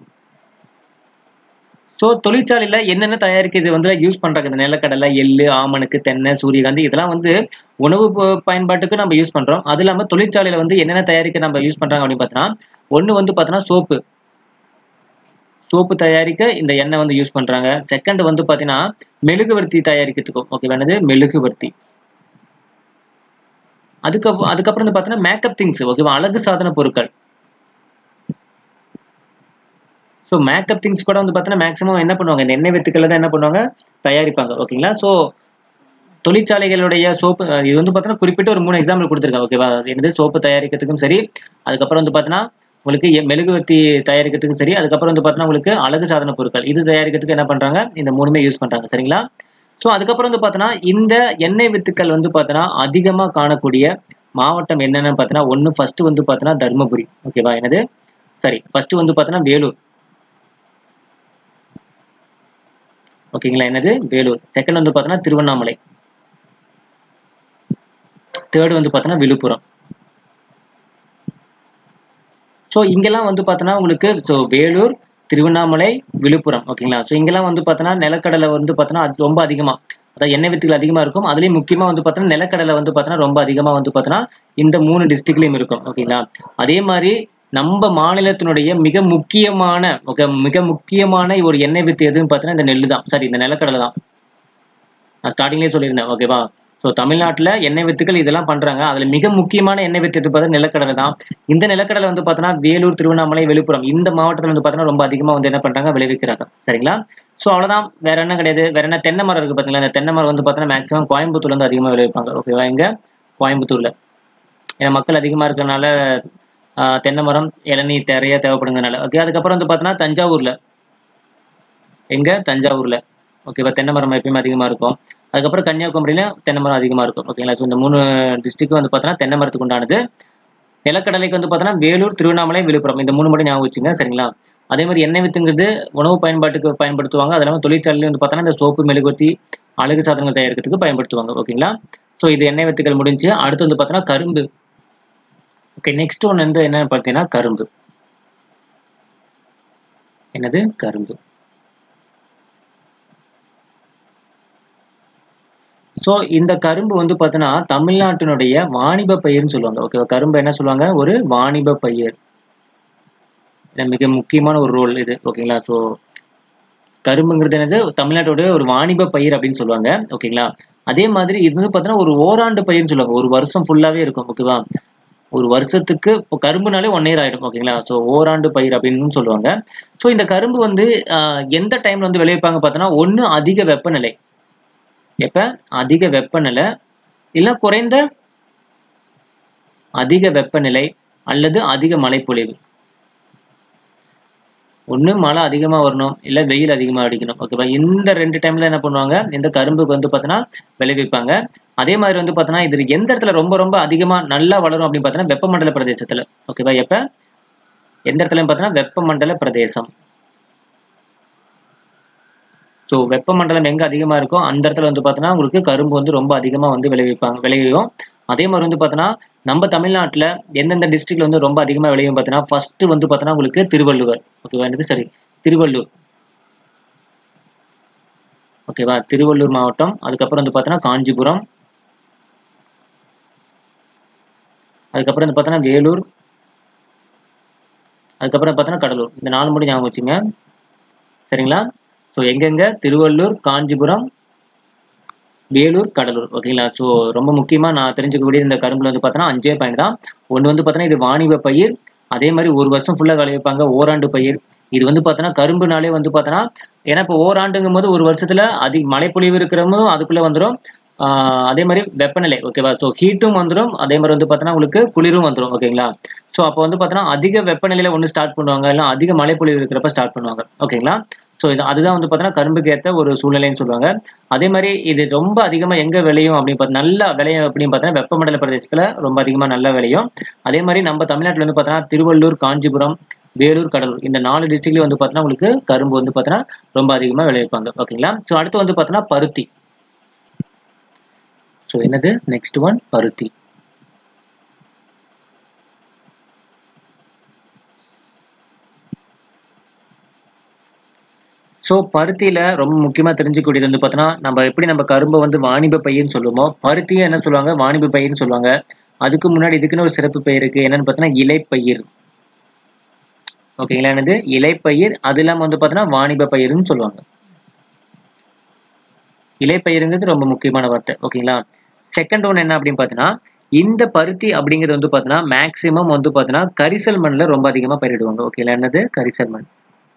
ஸோ தொழிற்சாலையில என்னென்ன தயாரிக்கிறது வந்து யூஸ் பண்றாங்க இந்த நிலக்கடலை எள்ளு ஆமணுக்கு தென்னை சூரியகாந்தி இதெல்லாம் வந்து உணவு ப- பயன்பாட்டுக்கு நம்ம யூஸ் பண்றோம் அது இல்லாம தொழிற்சாலையில வந்து என்னென்ன தயாரிக்க நம்ம யூஸ் பண்றாங்க அப்படின்னு பார்த்தோன்னா ஒண்ணு வந்து பார்த்தோன்னா சோப்பு சோப்பு தயாரிக்க இந்த எண்ணெய் வந்து யூஸ் பண்றாங்க செகண்ட் வந்து பார்த்தீங்கன்னா மெழுகுவர்த்தி தயாரிக்கிறதுக்கும் ஓகே என்னது மெழுகுவர்த்தி அதுக்கப்புறம் அதுக்கப்புறம் வந்து பார்த்தீங்கன்னா மேக்கப் திங்ஸ் ஓகேவா அழகு சாதன பொருட்கள் ஸோ மேக்கப் திங்ஸ் கூட வந்து பார்த்தீங்கன்னா மேக்ஸிமம் என்ன பண்ணுவாங்க இந்த எண்ணெய் வித்துக்களை தான் என்ன பண்ணுவாங்க தயாரிப்பாங்க ஓகேங்களா ஸோ தொழிற்சாலைகளுடைய சோப்பு இது வந்து பார்த்தீங்கன்னா குறிப்பிட்ட ஒரு மூணு எக்ஸாம்பிள் கொடுத்துருக்காங்க ஓகேவா அது என்னது சோப்பு தயாரிக்கிறதுக்கும் சரி அதுக்கப்புறம் வந்து பார்த்தீங்கன்னா உங்களுக்கு எ- மெழுகுவர்த்தி தயாரிக்கிறதுக்கும் சரி அதுக்கப்புறம் வந்து பார்த்தீங்கன்னா உங்களுக்கு அழகு சாதன பொருட்கள் இது தயாரிக்கிறதுக்கு என்ன பண்றாங்க இந்த மூணுமே யூஸ் பண்றாங்க சரிங்களா ஸோ அதுக்கப்புறம் வந்து பார்த்தோன்னா இந்த எண்ணெய் வித்துக்கள் வந்து பார்த்தோன்னா அதிகமாக காணக்கூடிய மாவட்டம் என்னென்னு பார்த்தோன்னா ஒன்று ஃபர்ஸ்ட் வந்து பார்த்தோன்னா தருமபுரி ஓகேவா என்னது சரி ஃபர்ஸ்ட் வந்து பார்த்தோன்னா வேலூர் ஓகேங்களா என்னது வேலூர் செகண்ட் வந்து பார்த்தோன்னா திருவண்ணாமலை தேர்ட் வந்து பார்த்தோன்னா விழுப்புரம் ஸோ இங்கெல்லாம் வந்து பார்த்தோன்னா உங்களுக்கு ஸோ வேலூர் திருவண்ணாமலை விழுப்புரம் ஓகேங்களா ஸோ இங்கெல்லாம் வந்து பார்த்தோன்னா நிலக்கடலை வந்து பார்த்தோன்னா அது ரொம்ப அதிகமாக அதாவது எண்ணெய் வித்துகள் அதிகமாக இருக்கும் அதுலேயும் முக்கியமாக வந்து பார்த்தோன்னா நிலக்கடலை வந்து பார்த்தோன்னா ரொம்ப அதிகமாக வந்து பார்த்தோன்னா இந்த மூணு டிஸ்ட்ரிக்ட்லையும் இருக்கும் ஓகேங்களா அதே மாதிரி நம்ம மாநிலத்தினுடைய மிக முக்கியமான ஓகே மிக முக்கியமான ஒரு எண்ணெய் வித்து எதுன்னு பார்த்தோன்னா இந்த நெல்லு தான் சாரி இந்த நிலக்கடலை தான் நான் ஸ்டார்டிங்லேயே சொல்லியிருந்தேன் ஓகேவா ஸோ தமிழ்நாட்டில் எண்ணெய் வித்துக்கள் இதெல்லாம் பண்றாங்க அதுல மிக முக்கியமான எண்ணெய் வித்து எது பார்த்தா நிலக்கடலை தான் இந்த நிலக்கடலை வந்து பார்த்தோன்னா வேலூர் திருவண்ணாமலை விழுப்புரம் இந்த மாவட்டத்தில் வந்து பார்த்தோன்னா ரொம்ப அதிகமாக வந்து என்ன பண்றாங்க விளைவிக்கிறாங்க சரிங்களா ஸோ அவ்வளவுதான் வேற என்ன கிடையாது வேற என்ன தென்னை மரம் இருக்கு பார்த்தீங்களா இந்த தென்னை மரம் வந்து பார்த்தோன்னா மேக்ஸிமம் கோயம்புத்தூர்ல வந்து அதிகமாக விளைவிப்பாங்க ஓகேவா இங்க கோயம்புத்தூர்ல ஏன்னா மக்கள் அதிகமாக இருக்கிறனால ஆஹ், தென்னை மரம் இளநீ நிறைய தேவைப்படுங்கிறனால ஓகே அதுக்கப்புறம் வந்து பார்த்தோன்னா தஞ்சாவூர்ல எங்க தஞ்சாவூர்ல ஓகேவா தென்னை மரம் எப்பயுமே அதிகமாக இருக்கும் அதுக்கப்புறம் கன்னியாகுமரியில தென்னை மரம் அதிகமாக இருக்கும் ஓகேங்களா ஸோ இந்த மூணு டிஸ்ட்ரிக்ட் வந்து பார்த்தோன்னா தென்னை மரத்துக்கு உண்டானது நிலக்கடலைக்கு வந்து பார்த்தோன்னா வேலூர் திருவண்ணாமலை விழுப்புரம் இந்த மூணு மட்டும் ஞாபகம் வச்சுங்க சரிங்களா அதே மாதிரி எண்ணெய் வித்துங்கிறது உணவு பயன்பாட்டுக்கு பயன்படுத்துவாங்க அது இல்லாமல் தொழிற்சாலையில வந்து பார்த்தோன்னா இந்த சோப்பு மெழுகுவர்த்தி அழகு சாதனங்கள் தயாரிக்கிறதுக்கு பயன்படுத்துவாங்க ஓகேங்களா ஸோ இது எண்ணெய் வித்துக்கள் முடிஞ்சு அடுத்து வந்து பார்த்தோன்னா கரும்பு ஓகே நெக்ஸ்ட் ஒன்று வந்து என்னன்னு பார்த்தீங்கன்னா கரும்பு என்னது கரும்பு ஸோ இந்த கரும்பு வந்து பார்த்தோன்னா தமிழ்நாட்டினுடைய வாணிப பயிர்னு சொல்லுவாங்க ஓகேவா கரும்பு என்ன சொல்லுவாங்க ஒரு வாணிப பயிர் இது மிக முக்கியமான ஒரு ரோல் இது ஓகேங்களா ஸோ கரும்புங்கிறது என்னது தமிழ்நாட்டுடைய ஒரு வாணிப பயிர் அப்படின்னு சொல்லுவாங்க ஓகேங்களா அதே மாதிரி இது வந்து பார்த்தோன்னா ஒரு ஓராண்டு பயிர்னு சொல்லுவாங்க ஒரு வருஷம் ஃபுல்லாவே இருக்கும் ஓகேவா ஒரு வருஷத்துக்கு இப்போ கரும்புனாலே ஒன் இயர் ஆயிடும் ஓகேங்களா ஸோ ஓராண்டு பயிர் அப்படின்னு சொல்லுவாங்க ஸோ இந்த கரும்பு வந்து ஆஹ், எந்த டைம்ல வந்து விளைவிப்பாங்க பார்த்தோன்னா ஒன்று அதிக வெப்பநிலை எப்ப அதிக வெப்பநிலை இல்ல குறைந்த அதிக வெப்பநிலை அல்லது அதிக மழைப்பொழிவு ஒண்ணு மழை அதிகமா வரணும் இல்ல வெயில் அதிகமா அடிக்கணும் ஓகேவா இந்த ரெண்டு டைம்ல என்ன பண்ணுவாங்க இந்த கரும்புக்கு வந்து பார்த்தோன்னா விளைவிப்பாங்க அதே மாதிரி வந்து பார்த்தோன்னா இது எந்த இடத்துல ரொம்ப ரொம்ப அதிகமா நல்லா வளரும் அப்படின்னு பார்த்தோன்னா வெப்பமண்டல பிரதேசத்துல ஓகேவா எப்ப எந்த இடத்துல பார்த்தோன்னா வெப்பமண்டல பிரதேசம் ஸோ வெப்பமண்டலம் எங்க அதிகமா இருக்கோ அந்த இடத்துல வந்து பார்த்தோன்னா உங்களுக்கு கரும்பு வந்து ரொம்ப அதிகமா வந்து விளைவிப்பாங்க விளையும் அதே மாதிரி வந்து பார்த்தோன்னா நம்ம தமிழ்நாட்டுல எந்தெந்த டிஸ்ட்ரிக்ட்ல வந்து ரொம்ப அதிகமா விளையும் பார்த்தோன்னா ஃபர்ஸ்ட் வந்து பார்த்தோன்னா உங்களுக்கு திருவள்ளுவர் ஓகேவா என்னது சரி திருவள்ளூர் ஓகேவா திருவள்ளூர் மாவட்டம் அதுக்கப்புறம் வந்து பார்த்தோன்னா காஞ்சிபுரம் அதுக்கப்புறம் வந்து பார்த்தோன்னா வேலூர் அதுக்கப்புறம் பார்த்தோன்னா கடலூர் இந்த நாலு மட்டும் ஞாபகம் வச்சுங்க சரிங்களா ஸோ எங்கெங்க திருவள்ளூர் காஞ்சிபுரம் வேலூர் கடலூர் ஓகேங்களா ஸோ ரொம்ப முக்கியமாக நான் தெரிஞ்சுக்கக்கூடிய இந்த கரும்புல வந்து பார்த்தோன்னா அஞ்சே பாயிண்ட் தான் ஒன்று வந்து பார்த்தோன்னா இது வாணிப பயிர் அதே மாதிரி ஒரு வருஷம் ஃபுல்லாக விளைவிப்பாங்க ஓராண்டு பயிர் இது வந்து பார்த்தோன்னா கரும்புனாலே வந்து பார்த்தோன்னா ஏன்னா இப்போ ஓராண்டுங்கும் போது ஒரு வருஷத்துல அதிக மழைப்பொழிவு இருக்கிறவங்களும் அதுக்குள்ள வந்துடும் அதே மாதிரி வெப்பநிலை ஓகேவா ஸோ ஹீட்டும் வந்துடும் அதே மாதிரி வந்து பார்த்தோன்னா உங்களுக்கு குளிரும் வந்துடும் ஓகேங்களா ஸோ அப்போ வந்து பார்த்தோன்னா அதிக வெப்பநிலையில ஒன்று ஸ்டார்ட் பண்ணுவாங்க இல்லை அதிக மழைப்பொழிவு இருக்கிறப்ப ஸ்டார்ட் பண்ணுவாங்க ஓகேங்களா ஸோ இது அதுதான் வந்து பார்த்தோன்னா கரும்புக்கு ஏற்ற ஒரு சூழ்நிலைன்னு சொல்லுவாங்க அதே மாதிரி இது ரொம்ப அதிகமாக எங்கே விளையும் அப்படின்னு பார்த்து நல்லா விளையும் அப்படின்னு பார்த்தோன்னா வெப்பமண்டல பிரதேசத்தில் ரொம்ப அதிகமாக நல்லா விளையும் அதே மாதிரி நம்ம தமிழ்நாட்டில் வந்து பார்த்தோன்னா திருவள்ளூர் காஞ்சிபுரம் வேலூர் கடலூர் இந்த நாலு டிஸ்ட்ரிக்ட்லேயும் வந்து பார்த்தோன்னா உங்களுக்கு கரும்பு வந்து பார்த்தோன்னா ரொம்ப அதிகமாக விளைவிப்பாங்க ஓகேங்களா ஸோ அடுத்து வந்து பார்த்தோன்னா பருத்தி ஸோ என்னது நெக்ஸ்ட் ஒன் பருத்தி ஸோ பருத்தியில ரொம்ப முக்கியமா தெரிஞ்சுக்கூடியது வந்து பார்த்தோன்னா நம்ம எப்படி நம்ம கரும்பை வந்து வாணிப பயிர்னு சொல்லுவோமோ பருத்தியை என்ன சொல்லுவாங்க வாணிப பயிர்னு சொல்லுவாங்க அதுக்கு முன்னாடி இதுக்குன்னு ஒரு சிறப்பு பெயர் இருக்கு என்னன்னு பார்த்தோன்னா இலைப்பயிர் ஓகேங்களா என்னது இலைப்பயிர் அது இல்லாமல் வந்து பார்த்தோன்னா வாணிப பயிர்னு சொல்லுவாங்க இலைப்பயிருங்கிறது ரொம்ப முக்கியமான வார்த்தை ஓகேங்களா செகண்ட் ஒன் என்ன அப்படின்னு பார்த்தீங்கன்னா இந்த பருத்தி அப்படிங்கிறது வந்து பார்த்தீங்கன்னா மேக்சிமம் வந்து பார்த்தீங்கன்னா கரிசல் மண்ணில் ரொம்ப அதிகமாக பயிரிடுவாங்க ஓகேங்களா என்னது கரிசல் மண்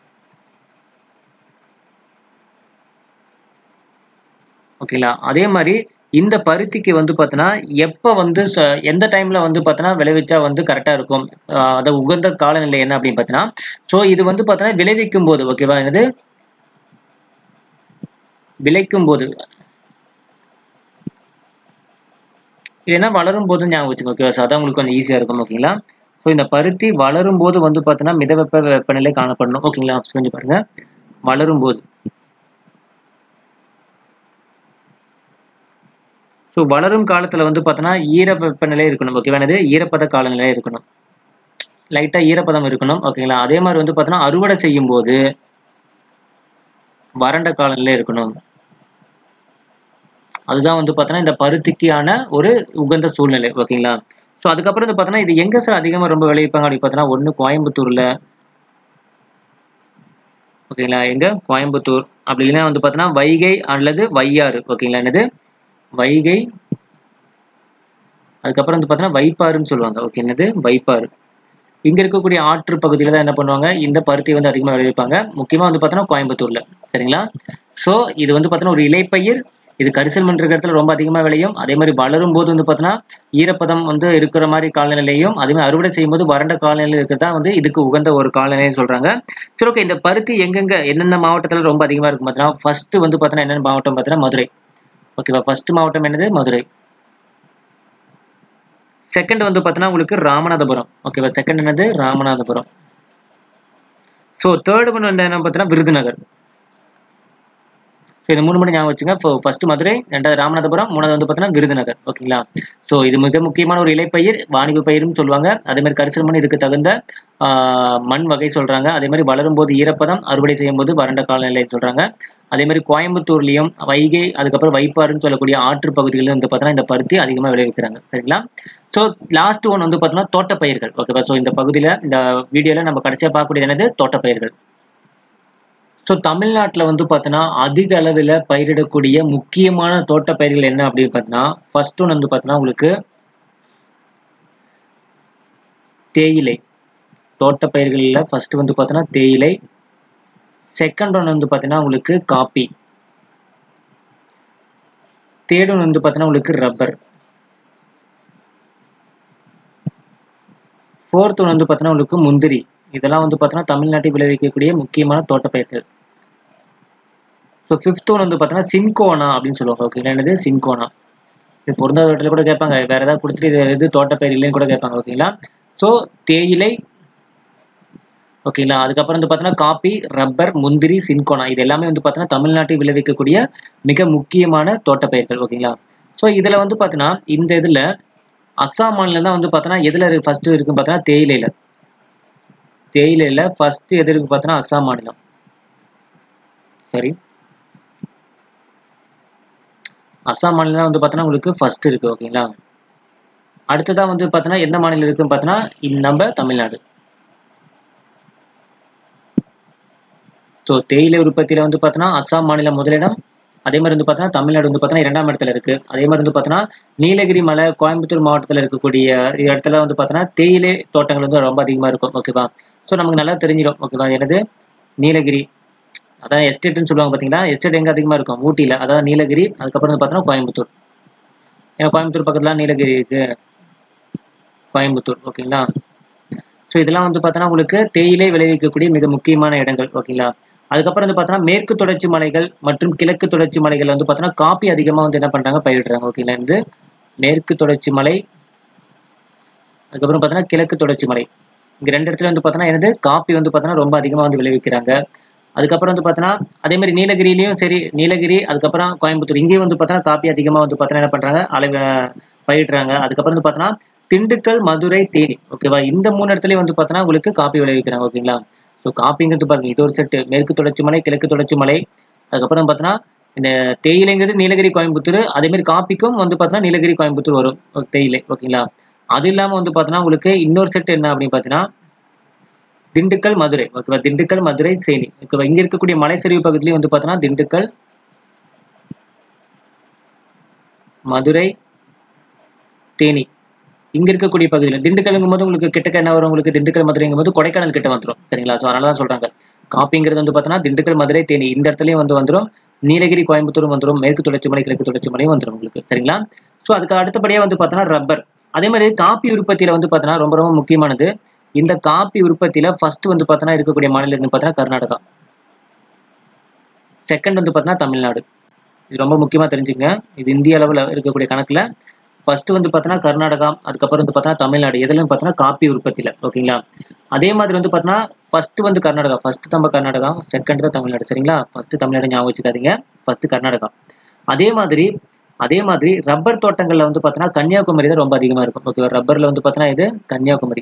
ஓகேங்களா அதே மாதிரி இந்த பருத்திக்கு வந்து பார்த்தோன்னா எப்போ வந்து எந்த டைமில் வந்து பார்த்தோன்னா விளைவிச்சா வந்து கரெக்டாக இருக்கும் அதை உகந்த காலநிலை என்ன அப்படின்னு பார்த்தீங்கன்னா ஸோ இது வந்து பார்த்தோன்னா விளைவிக்கும் போது ஓகேவா என்னது விளைக்கும் போது இல்லைன்னா வளரும் போது ஞாபகம் வச்சுக்கோங்க ஓகேவா ஸோ அதான் உங்களுக்கு கொஞ்சம் ஈஸியாக இருக்கும் ஓகேங்களா ஸோ இந்த பருத்தி வளரும் போது வந்து பார்த்தோன்னா மிதவெப்ப வெப்பநிலை காணப்படணும் ஓகேங்களா கொஞ்சம் பாருங்க வளரும் போது ஸோ வளரும் காலத்தில் வந்து பார்த்தோன்னா ஈர வெப்பநிலை இருக்கணும் ஓகேவானது ஈரப்பத காலநிலை இருக்கணும் லைட்டாக ஈரப்பதம் இருக்கணும் ஓகேங்களா அதே மாதிரி வந்து பார்த்தோன்னா அறுவடை செய்யும் போது வறண்ட காலநிலை இருக்கணும் அதுதான் வந்து பார்த்தோன்னா இந்த பருத்திக்கான ஒரு உகந்த சூழ்நிலை ஓகேங்களா ஸோ அதுக்கப்புறம் வந்து பார்த்தோன்னா இது எங்கே சார் அதிகமாக ரொம்ப விளைவிப்பாங்க அப்படின்னு பார்த்தோன்னா ஒன்று கோயம்புத்தூரில் ஓகேங்களா எங்கே கோயம்புத்தூர் அப்படி இல்லைன்னா வந்து பார்த்தோன்னா வைகை அல்லது வையாறு ஓகேங்களா என்னது வைகை அதுக்கப்புறம் வந்து பார்த்தோன்னா வைப்பாறுன்னு சொல்லுவாங்க ஓகே என்னது வைப்பாறு இங்க இருக்கக்கூடிய ஆற்று பகுதியில தான் என்ன பண்ணுவாங்க இந்த பருத்தி வந்து அதிகமாக விளைவிப்பாங்க முக்கியமா வந்து பார்த்தோன்னா கோயம்புத்தூர்ல சரிங்களா ஸோ இது வந்து பார்த்தோன்னா ஒரு இலைப்பயிர் இது கரிசல் மண் இருக்கிற இடத்துல ரொம்ப அதிகமாக விளையும் அதே மாதிரி வளரும் போது வந்து பார்த்தோன்னா ஈரப்பதம் வந்து இருக்கிற மாதிரி காலநிலையும் அதே மாதிரி அறுவடை செய்யும் போது வறண்ட காலநிலை இருக்கிறதா வந்து இதுக்கு உகந்த ஒரு காலநிலைன்னு சொல்றாங்க சரி ஓகே இந்த பருத்தி எங்கெங்க எந்தெந்த மாவட்டத்தில் ரொம்ப அதிகமாக இருக்கும் பார்த்தீங்கன்னா ஃபர்ஸ்ட் வந்து பார்த்தோன்னா என்னென்ன மாவட்டம் பார்த்தீங்கன்னா மதுரை ஓகேவா ஃபர்ஸ்ட் மாவட்டம் என்னது மதுரை செகண்ட் வந்து பார்த்தீங்கன்னா உங்களுக்கு ராமநாதபுரம் ஓகேவா செகண்ட் என்னது ராமநாதபுரம் ஸோ தேர்ட் ஒன் வந்து என்ன பார்த்தீங்கன்னா விருதுநகர் ஸோ இந்த மூணு மணி ஞாபகம் வச்சுங்க இப்போ ஃபர்ஸ்ட் மதுரை ரெண்டாவது ராமநாதபுரம் மூணாவது வந்து பார்த்தீங்கன்னா விருதுநகர் ஓகேங்களா ஸோ இது மிக முக்கியமான ஒரு இலைப்பயிர் வாணிப பயிர்னு சொல்லுவாங்க அதே மாதிரி கரிசல் மண் இதுக்கு தகுந்த மண் வகை சொல்றாங்க அதே மாதிரி வளரும் போது ஈரப்பதம் அறுவடை செய்யும் போது வறண்ட காலநிலை சொல்றாங்க அதே மாதிரி கோயம்புத்தூர்லயும் வைகை அதுக்கப்புறம் வைப்பாறுன்னு சொல்லக்கூடிய ஆற்று பகுதிகளில் வந்து பார்த்தீங்கன்னா இந்த பருத்தி அதிகமாக விளைவிக்கிறாங்க சரிங்களா ஸோ லாஸ்ட் ஒன் வந்து பார்த்தீங்கன்னா தோட்டப்பயிர்கள் ஓகேவா ஸோ இந்த பகுதியில் இந்த வீடியோவில் நம்ம கடைசியாக பார்க்கக்கூடியது என்னது தோட்டப்பயிர்கள் ஸோ தமிழ்நாட்டில் வந்து பார்த்தீங்கன்னா அதிக அளவில் பயிரிடக்கூடிய முக்கியமான தோட்டப்பயிர்கள் என்ன அப்படின்னு பார்த்தீங்கன்னா ஃபர்ஸ்ட் ஒன் வந்து பார்த்தீங்கன்னா உங்களுக்கு தேயிலை தோட்டப்பயிர்களில் ஃபர்ஸ்ட் வந்து பார்த்தீங்கன்னா தேயிலை செகண்ட் ஒன் வந்து பார்த்தீங்கன்னா உங்களுக்கு காப்பி தேர்ட் ஒன் வந்து பார்த்தீங்கன்னா உங்களுக்கு ரப்பர் ஃபோர்த் ஒன் வந்து பார்த்தீங்கன்னா உங்களுக்கு முந்திரி இதெல்லாம் வந்து பார்த்தீங்கன்னா தமிழ்நாட்டில் விளைவிக்கக்கூடிய முக்கியமான தோட்டப்பயிர்கள் ஸோ ஃபிஃப்த் ஒன் வந்து பார்த்தீங்கன்னா சின்கோனா அப்படின்னு சொல்லுவாங்க ஓகேங்களா என்னது சின்கோனா இது பொருந்தாத இடத்துல கூட கேட்பாங்க வேற ஏதாவது கொடுத்துட்டு இது இது தோட்டப்பயிர் இல்லைன்னு கூட கேட்பாங்க ஓகேங்களா ஸோ தேயிலை ஓகேங்களா அதுக்கப்புறம் வந்து பார்த்தீங்கன்னா காப்பி ரப்பர் முந்திரி சின்கோனா இது எல்லாமே வந்து பார்த்தீங்கன்னா தமிழ்நாட்டில் விளைவிக்கக்கூடிய மிக முக்கியமான தோட்டப்பயிர்கள் ஓகேங்களா ஸோ இதில் வந்து பார்த்தீங்கன்னா இந்த இதில் அஸ்ஸாம் மாநிலம் தான் வந்து பார்த்தீங்கன்னா எதில் ஃபர்ஸ்ட் இருக்குன்னு பார்த்தீங்கன்னா தேயிலையில் தேயிலையில் ஃபர்ஸ்ட் எது இருக்கு பார்த்தீங்கன்னா அஸ்ஸாம் மாநிலம் சரி அஸ்ஸாம் மாநிலம் வந்து பார்த்தோன்னா உங்களுக்கு ஃபர்ஸ்ட் இருக்கு ஓகேங்களா அடுத்ததா வந்து பார்த்தோன்னா எந்த மாநிலம் இருக்குன்னு பார்த்தோன்னா இந்த நம்ம தமிழ்நாடு ஸோ தேயிலை உற்பத்தியில வந்து பார்த்தோன்னா அஸ்ஸாம் மாநிலம் முதலிடம் அதே மாதிரி வந்து பார்த்தோன்னா தமிழ்நாடு வந்து பார்த்தோன்னா இரண்டாம் இடத்துல இருக்கு அதே மாதிரி வந்து பார்த்தோன்னா நீலகிரி மலை கோயம்புத்தூர் மாவட்டத்தில் இருக்கக்கூடிய இடத்துல வந்து பார்த்தோன்னா தேயிலை தோட்டங்கள் வந்து ரொம்ப அதிகமாக இருக்கும் ஓகேவா ஸோ நமக்கு நல்லா தெரிஞ்சிடும் ஓகேவா எனது நீலகிரி அதான் எஸ்டேட்னு சொல்லுவாங்க பார்த்தீங்களா எஸ்டேட் எங்கே அதிகமாக இருக்கும் ஊட்டியில் அதாவது நீலகிரி அதுக்கப்புறம் வந்து பார்த்தோன்னா கோயம்புத்தூர் ஏன்னா கோயம்புத்தூர் பக்கத்தில் நீலகிரி இருக்கு கோயம்புத்தூர் ஓகேங்களா ஸோ இதெல்லாம் வந்து பார்த்தோன்னா உங்களுக்கு தேயிலை விளைவிக்கக்கூடிய மிக முக்கியமான இடங்கள் ஓகேங்களா அதுக்கப்புறம் வந்து பார்த்தோன்னா மேற்கு தொடர்ச்சி மலைகள் மற்றும் கிழக்கு தொடர்ச்சி மலைகள் வந்து பார்த்தோன்னா காப்பி அதிகமாக வந்து என்ன பண்ணுறாங்க பயிரிடுறாங்க ஓகேங்களா இது மேற்கு தொடர்ச்சி மலை அதுக்கப்புறம் பார்த்தோன்னா கிழக்கு தொடர்ச்சி மலை இங்கே ரெண்டு இடத்துல வந்து பார்த்தோன்னா எனது காப்பி வந்து பார்த்தோன்னா ரொம்ப அதிகமாக வந்து விளைவிக்கிறாங்க அதுக்கப்புறம் வந்து பார்த்தோன்னா அதே மாதிரி நீலகிரிலையும் சரி நீலகிரி அதுக்கப்புறம் கோயம்புத்தூர் இங்கேயும் வந்து பார்த்தோன்னா காப்பி அதிகமாக வந்து பார்த்தோன்னா என்ன பண்ணுறாங்க அளவு பயிரிடுறாங்க அதுக்கப்புறம் வந்து பார்த்தோன்னா திண்டுக்கல் மதுரை தேனி ஓகேவா இந்த மூணு இடத்துலயும் வந்து பார்த்தோன்னா உங்களுக்கு காப்பி விளைவிக்கிறாங்க ஓகேங்களா ஸோ காப்பிங்கிறது பாருங்க இது ஒரு செட்டு மேற்கு தொடர்ச்சி மலை கிழக்கு தொடர்ச்சி மலை அதுக்கப்புறம் பார்த்தோன்னா இந்த தேயிலைங்கிறது நீலகிரி கோயம்புத்தூர் அதே மாதிரி காப்பிக்கும் வந்து பார்த்தோன்னா நீலகிரி கோயம்புத்தூர் வரும் தேயிலை ஓகேங்களா அது இல்லாமல் வந்து பார்த்தோன்னா உங்களுக்கு இன்னொரு செட் என்ன அப்படின்னு பார்த்தீங்கன்னா திண்டுக்கல் மதுரை ஓகேவா திண்டுக்கல் மதுரை சேனி ஓகேவா இங்க இருக்கக்கூடிய மலைச்சரிவு பகுதியிலையும் வந்து பார்த்தோன்னா திண்டுக்கல் மதுரை தேனி இங்க இருக்கக்கூடிய பகுதியில் திண்டுக்கல்ங்கும் போது உங்களுக்கு கிட்டக்க என்ன வரும் உங்களுக்கு திண்டுக்கல் மதுரைங்கும் போது கொடைக்கானல் கிட்ட வந்துடும் சரிங்களா ஸோ அதனால தான் சொல்றாங்க காப்பிங்கிறது வந்து பார்த்தோன்னா திண்டுக்கல் மதுரை தேனி இந்த இடத்துலயும் வந்து வந்துடும் நீலகிரி கோயம்புத்தூர் வந்துடும் மேற்கு தொடர்ச்சி மலை கிழக்கு தொடர்ச்சி மலையும் வந்துடும் உங்களுக்கு சரிங்களா ஸோ அதுக்கு அடுத்தபடியாக வந்து பார்த்தோன்னா ரப்பர் அதே மாதிரி காப்பி உற்பத்தியில வந்து பார்த்தோன்னா ரொம்ப ரொம்ப முக்கியமானது இந்த காப்பி உற்பத்தியில ஃபர்ஸ்ட் வந்து பார்த்தோன்னா இருக்கக்கூடிய மாநிலம் வந்து பார்த்தோன்னா கர்நாடகா செகண்ட் வந்து பார்த்தோன்னா தமிழ்நாடு இது ரொம்ப முக்கியமா தெரிஞ்சுங்க இது இந்திய அளவில் இருக்கக்கூடிய கணக்குல ஃபர்ஸ்ட் வந்து பார்த்தோன்னா கர்நாடகா அதுக்கப்புறம் வந்து பார்த்தோன்னா தமிழ்நாடு எதுலையும் பார்த்தோன்னா காப்பி உற்பத்தியில ஓகேங்களா அதே மாதிரி வந்து பார்த்தோன்னா ஃபர்ஸ்ட் வந்து கர்நாடகா ஃபர்ஸ்ட் நம்ம கர்நாடகா செகண்ட் தான் தமிழ்நாடு சரிங்களா ஃபர்ஸ்ட் தமிழ்நாடு ஞாபகம் வச்சுக்காதீங்க ஃபர்ஸ்ட் கர்நாடகா அதே மாதிரி அதே மாதிரி ரப்பர் தோட்டங்கள்ல வந்து பார்த்தோன்னா கன்னியாகுமரி தான் ரொம்ப அதிகமா இருக்கும் ஓகேவா ரப்பர்ல வந்து பார்த்தோன்னா இது கன்னியாகுமரி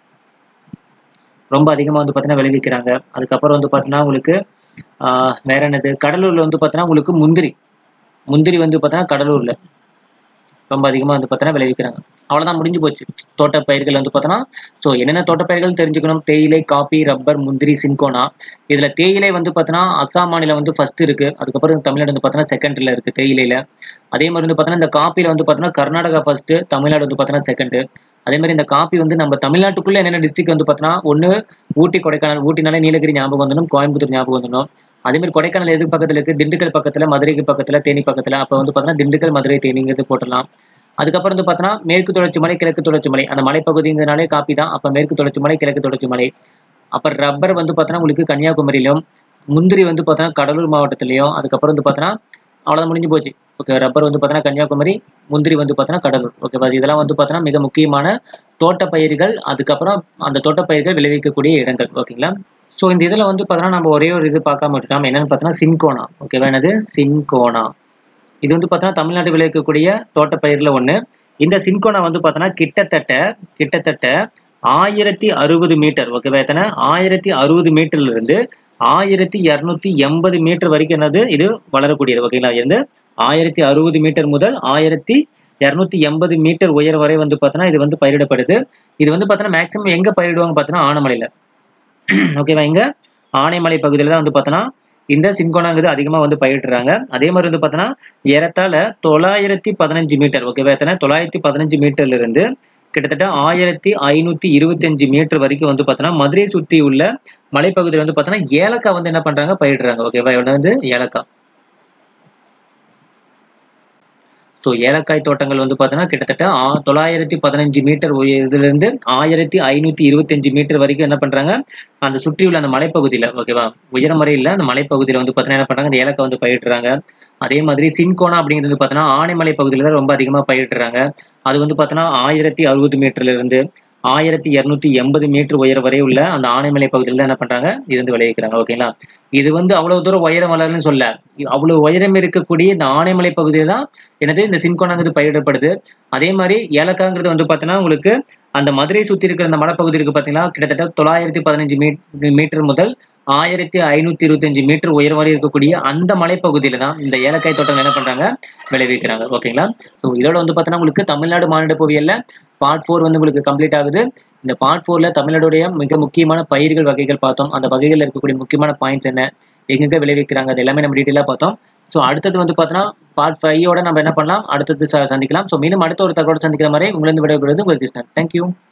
ரொம்ப அதிகமாக வந்து பார்த்தீங்கன்னா விளைவிக்கிறாங்க அதுக்கப்புறம் வந்து பார்த்தீங்கன்னா உங்களுக்கு ஆஹ் வேற என்னது கடலூர்ல வந்து பார்த்தீங்கன்னா உங்களுக்கு முந்திரி முந்திரி வந்து பார்த்தீங்கன்னா கடலூர்ல ரொம்ப அதிகமாக வந்து பார்த்தீங்கன்னா விளைவிக்கிறாங்க அவ்வளோதான் முடிஞ்சு போச்சு தோட்டப்பயிர்கள் வந்து பார்த்தோன்னா ஸோ என்னென்ன தோட்டப்பயிர்கள் தெரிஞ்சுக்கணும் தேயிலை காபி ரப்பர் முந்திரி சின்கோனா இதில் தேயிலை வந்து பார்த்தோன்னா அஸ்ஸாம் மாநிலம் வந்து ஃபர்ஸ்ட் இருக்கு அதுக்கப்புறம் தமிழ்நாடு வந்து பார்த்தோன்னா செகண்ட்ல இருக்கு தேயிலையில அதே மாதிரி வந்து பார்த்தோன்னா இந்த காப்பியில் வந்து பார்த்தோன்னா கர்நாடகா ஃபர்ஸ்ட் தமிழ்நாடு வந்து பார்த்தோன்னா செகண்ட் அதே மாதிரி இந்த காப்பி வந்து நம்ம தமிழ்நாட்டுக்குள்ள என்னென்ன டிஸ்ட்ரிக்ட் வந்து பார்த்தோன்னா ஒன்று ஊட்டி கொடைக்கானல் ஊட்டினாலே நீலகிரி ஞாபகம் வந்துடும் கோயம்புத்தூர் ஞாபகம் வந்துடும் அதே மாதிரி கொடைக்கானல் எது பக்கத்துல இருக்கு திண்டுக்கல் பக்கத்துல மதுரைக்கு பக்கத்துல தேனி பக்கத்துல அப்ப வந்து பார்த்தோன்னா திண்டுக்கல் மதுரை தேனிங்கிறது போட்டுடலாம் அதுக்கப்புறம் வந்து பார்த்தோன்னா மேற்கு தொடர்ச்சி மலை கிழக்கு தொடர்ச்சி மலை அந்த மலைப்பகுதிங்கிறனாலே காப்பி தான் அப்ப மேற்கு தொடர்ச்சி மலை கிழக்கு தொடர்ச்சி மலை அப்ப ரப்பர் வந்து பார்த்தோன்னா உங்களுக்கு கன்னியாகுமரியிலும் முந்திரி வந்து பார்த்தோன்னா கடலூர் மாவட்டத்திலையும் அதுக்கப்புறம் வந்து பார்த்தோன்னா அவ்வளோதான் முடிஞ்சு போச்சு ஓகே ரப்பர் வந்து பார்த்தோன்னா கன்னியாகுமரி முந்திரி வந்து பார்த்தோன்னா கடலூர் ஓகேவா இதெல்லாம் வந்து பார்த்தோன்னா மிக முக்கியமான தோட்டப்பயிர்கள் அதுக்கப்புறம் அந்த தோட்டப்பயிர்கள் விளைவிக்கக்கூடிய இடங்கள் ஓகேங்களா ஸோ இந்த இதில் வந்து பார்த்தோன்னா நம்ம ஒரே ஒரு இது பார்க்காம விட்டுட்டோம் என்னன்னு பார்த்தோன்னா சின்கோனா ஓகேவா என்னது சின்கோனா இது வந்து பார்த்தோன்னா தமிழ்நாடு விளைவிக்கக்கூடிய தோட்டப்பயிரில் ஒன்று இந்த சின்கோனா வந்து பார்த்தோன்னா கிட்டத்தட்ட கிட்டத்தட்ட ஆயிரத்தி அறுபது மீட்டர் ஓகேவா எத்தனை ஆயிரத்தி அறுபது மீட்டர்ல இருந்து ஆயிரத்தி இரநூத்தி எண்பது மீட்டர் வரைக்கும் என்னது இது வளரக்கூடியது ஓகேங்களா இருந்து ஆயிரத்தி அறுபது மீட்டர் முதல் ஆயிரத்தி இரநூத்தி எண்பது மீட்டர் உயர் வரை வந்து பார்த்தோன்னா இது வந்து பயிரிடப்படுது இது வந்து பார்த்தோன்னா மேக்ஸிமம் எங்க பயிரிடுவாங்க பார்த்தோன்னா ஆனமலையில ஓகேவா இங்க ஆனைமலை பகுதியில தான் வந்து பார்த்தோன்னா இந்த சின்கோனாங்கிறது அதிகமாக வந்து பயிரிடுறாங்க அதே மாதிரி வந்து பார்த்தோன்னா ஏறத்தாழ தொள்ளாயிரத்தி பதினஞ்சு மீட்டர் ஓகேவா எத்தனை தொள்ளாயிரத்தி பதினஞ்சு மீட்டர்ல இருந்து கிட்டத்தட்ட ஆயிரத்தி ஐநூத்தி இருபத்தஞ்சு மீட்டர் வரைக்கும் வந்து பார்த்தோன்னா மதுரையை சுற்றி உள்ள மலைப்பகுதியில் வந்து பார்த்தோன்னா ஏலக்காய் வந்து என்ன பண்றாங்க பயிரிடுறாங்க ஓகேவா இவங்க வந்து ஏலக்காய் ஸோ ஏலக்காய் தோட்டங்கள் வந்து பார்த்தோன்னா கிட்டத்தட்ட ஆ- தொள்ளாயிரத்தி பதினஞ்சு மீட்டர் உயரத்திலிருந்து ஆயிரத்தி ஐநூத்தி இருபத்தஞ்சு மீட்டர் வரைக்கும் என்ன பண்றாங்க அந்த சுற்றியுள்ள அந்த மலைப்பகுதியில ஓகேவா உயரமறை இல்ல அந்த மலைப்பகுதியில வந்து பார்த்தோன்னா என்ன பண்றாங்க அந்த ஏலக்காய் வந்து பயிரிடுறாங்க அதே மாதிரி சின்கோனா அப்படிங்கிறது வந்து பார்த்தோன்னா ஆனைமலை பகுதியில தான் ரொம்ப அதிகமா பயிரிடுறாங்க அது வந்து பார்த்தோன்னா ஆயிரத்தி அறுபது மீட்டர்ல இருந்து ஆயிரத்தி இரநூத்தி எண்பது மீட்டர் உயரம் வரை உள்ள அந்த ஆனைமலை பகுதியில் தான் என்ன பண்றாங்க இது வந்து விளைவிக்கிறாங்க ஓகேங்களா இது வந்து அவ்வளவு தூரம் உயரம் வளருன்னு சொல்ல அவ்வளவு உயரம் இருக்கக்கூடிய இந்த ஆனைமலை பகுதியில் தான் என்னது இந்த சின்கோனாங்கிறது பயிரிடப்படுது அதே மாதிரி ஏலக்காங்கிறது வந்து பார்த்தீங்கன்னா உங்களுக்கு அந்த மதுரை சுத்தி இருக்கிற அந்த மலைப்பகுதி இருக்கு பார்த்தீங்களா கிட்டத்தட்ட தொள்ளாயிரத்தி பதினஞ்சு மீட்டர் முதல் ஆயிரத்தி ஐநூத்தி இருபத்தஞ்சு மீட்டர் உயரம் வரை இருக்கக்கூடிய அந்த மலைப்பகுதியில தான் இந்த ஏலக்காய் தோட்டம் என்ன பண்றாங்க விளைவிக்கிறாங்க ஓகேங்களா ஸோ இதோட வந்து பார்த்தீங்கன்னா உங்களுக்கு தமிழ்நாடு மாநில புவியியல்ல பார்ட் ஃபோர் வந்து உங்களுக்கு கம்ப்ளீட் ஆகுது இந்த பார்ட் ஃபோர்ல தமிழ்நாடுடைய மிக முக்கியமான பயிர்கள் வகைகள் பார்த்தோம் அந்த வகைகள் இருக்கக்கூடிய முக்கியமான பாயிண்ட்ஸ் என்ன எங்கெங்க விளைவிக்கிறாங்க அது எல்லாமே நம்ம டீட்டெயிலாக பார்த்தோம் ஸோ அடுத்தது வந்து பார்த்தோன்னா பார்ட் ஃபைவோட நம்ம என்ன பண்ணலாம் அடுத்தது ச- சந்திக்கலாம் ஸோ மீண்டும் அடுத்த ஒரு தகவலோட சந்திக்கிற மாதிரி உங்களிருந்து விடைபெறுவது உங்கள் கிருஷ்ணன் தேங்க்யூ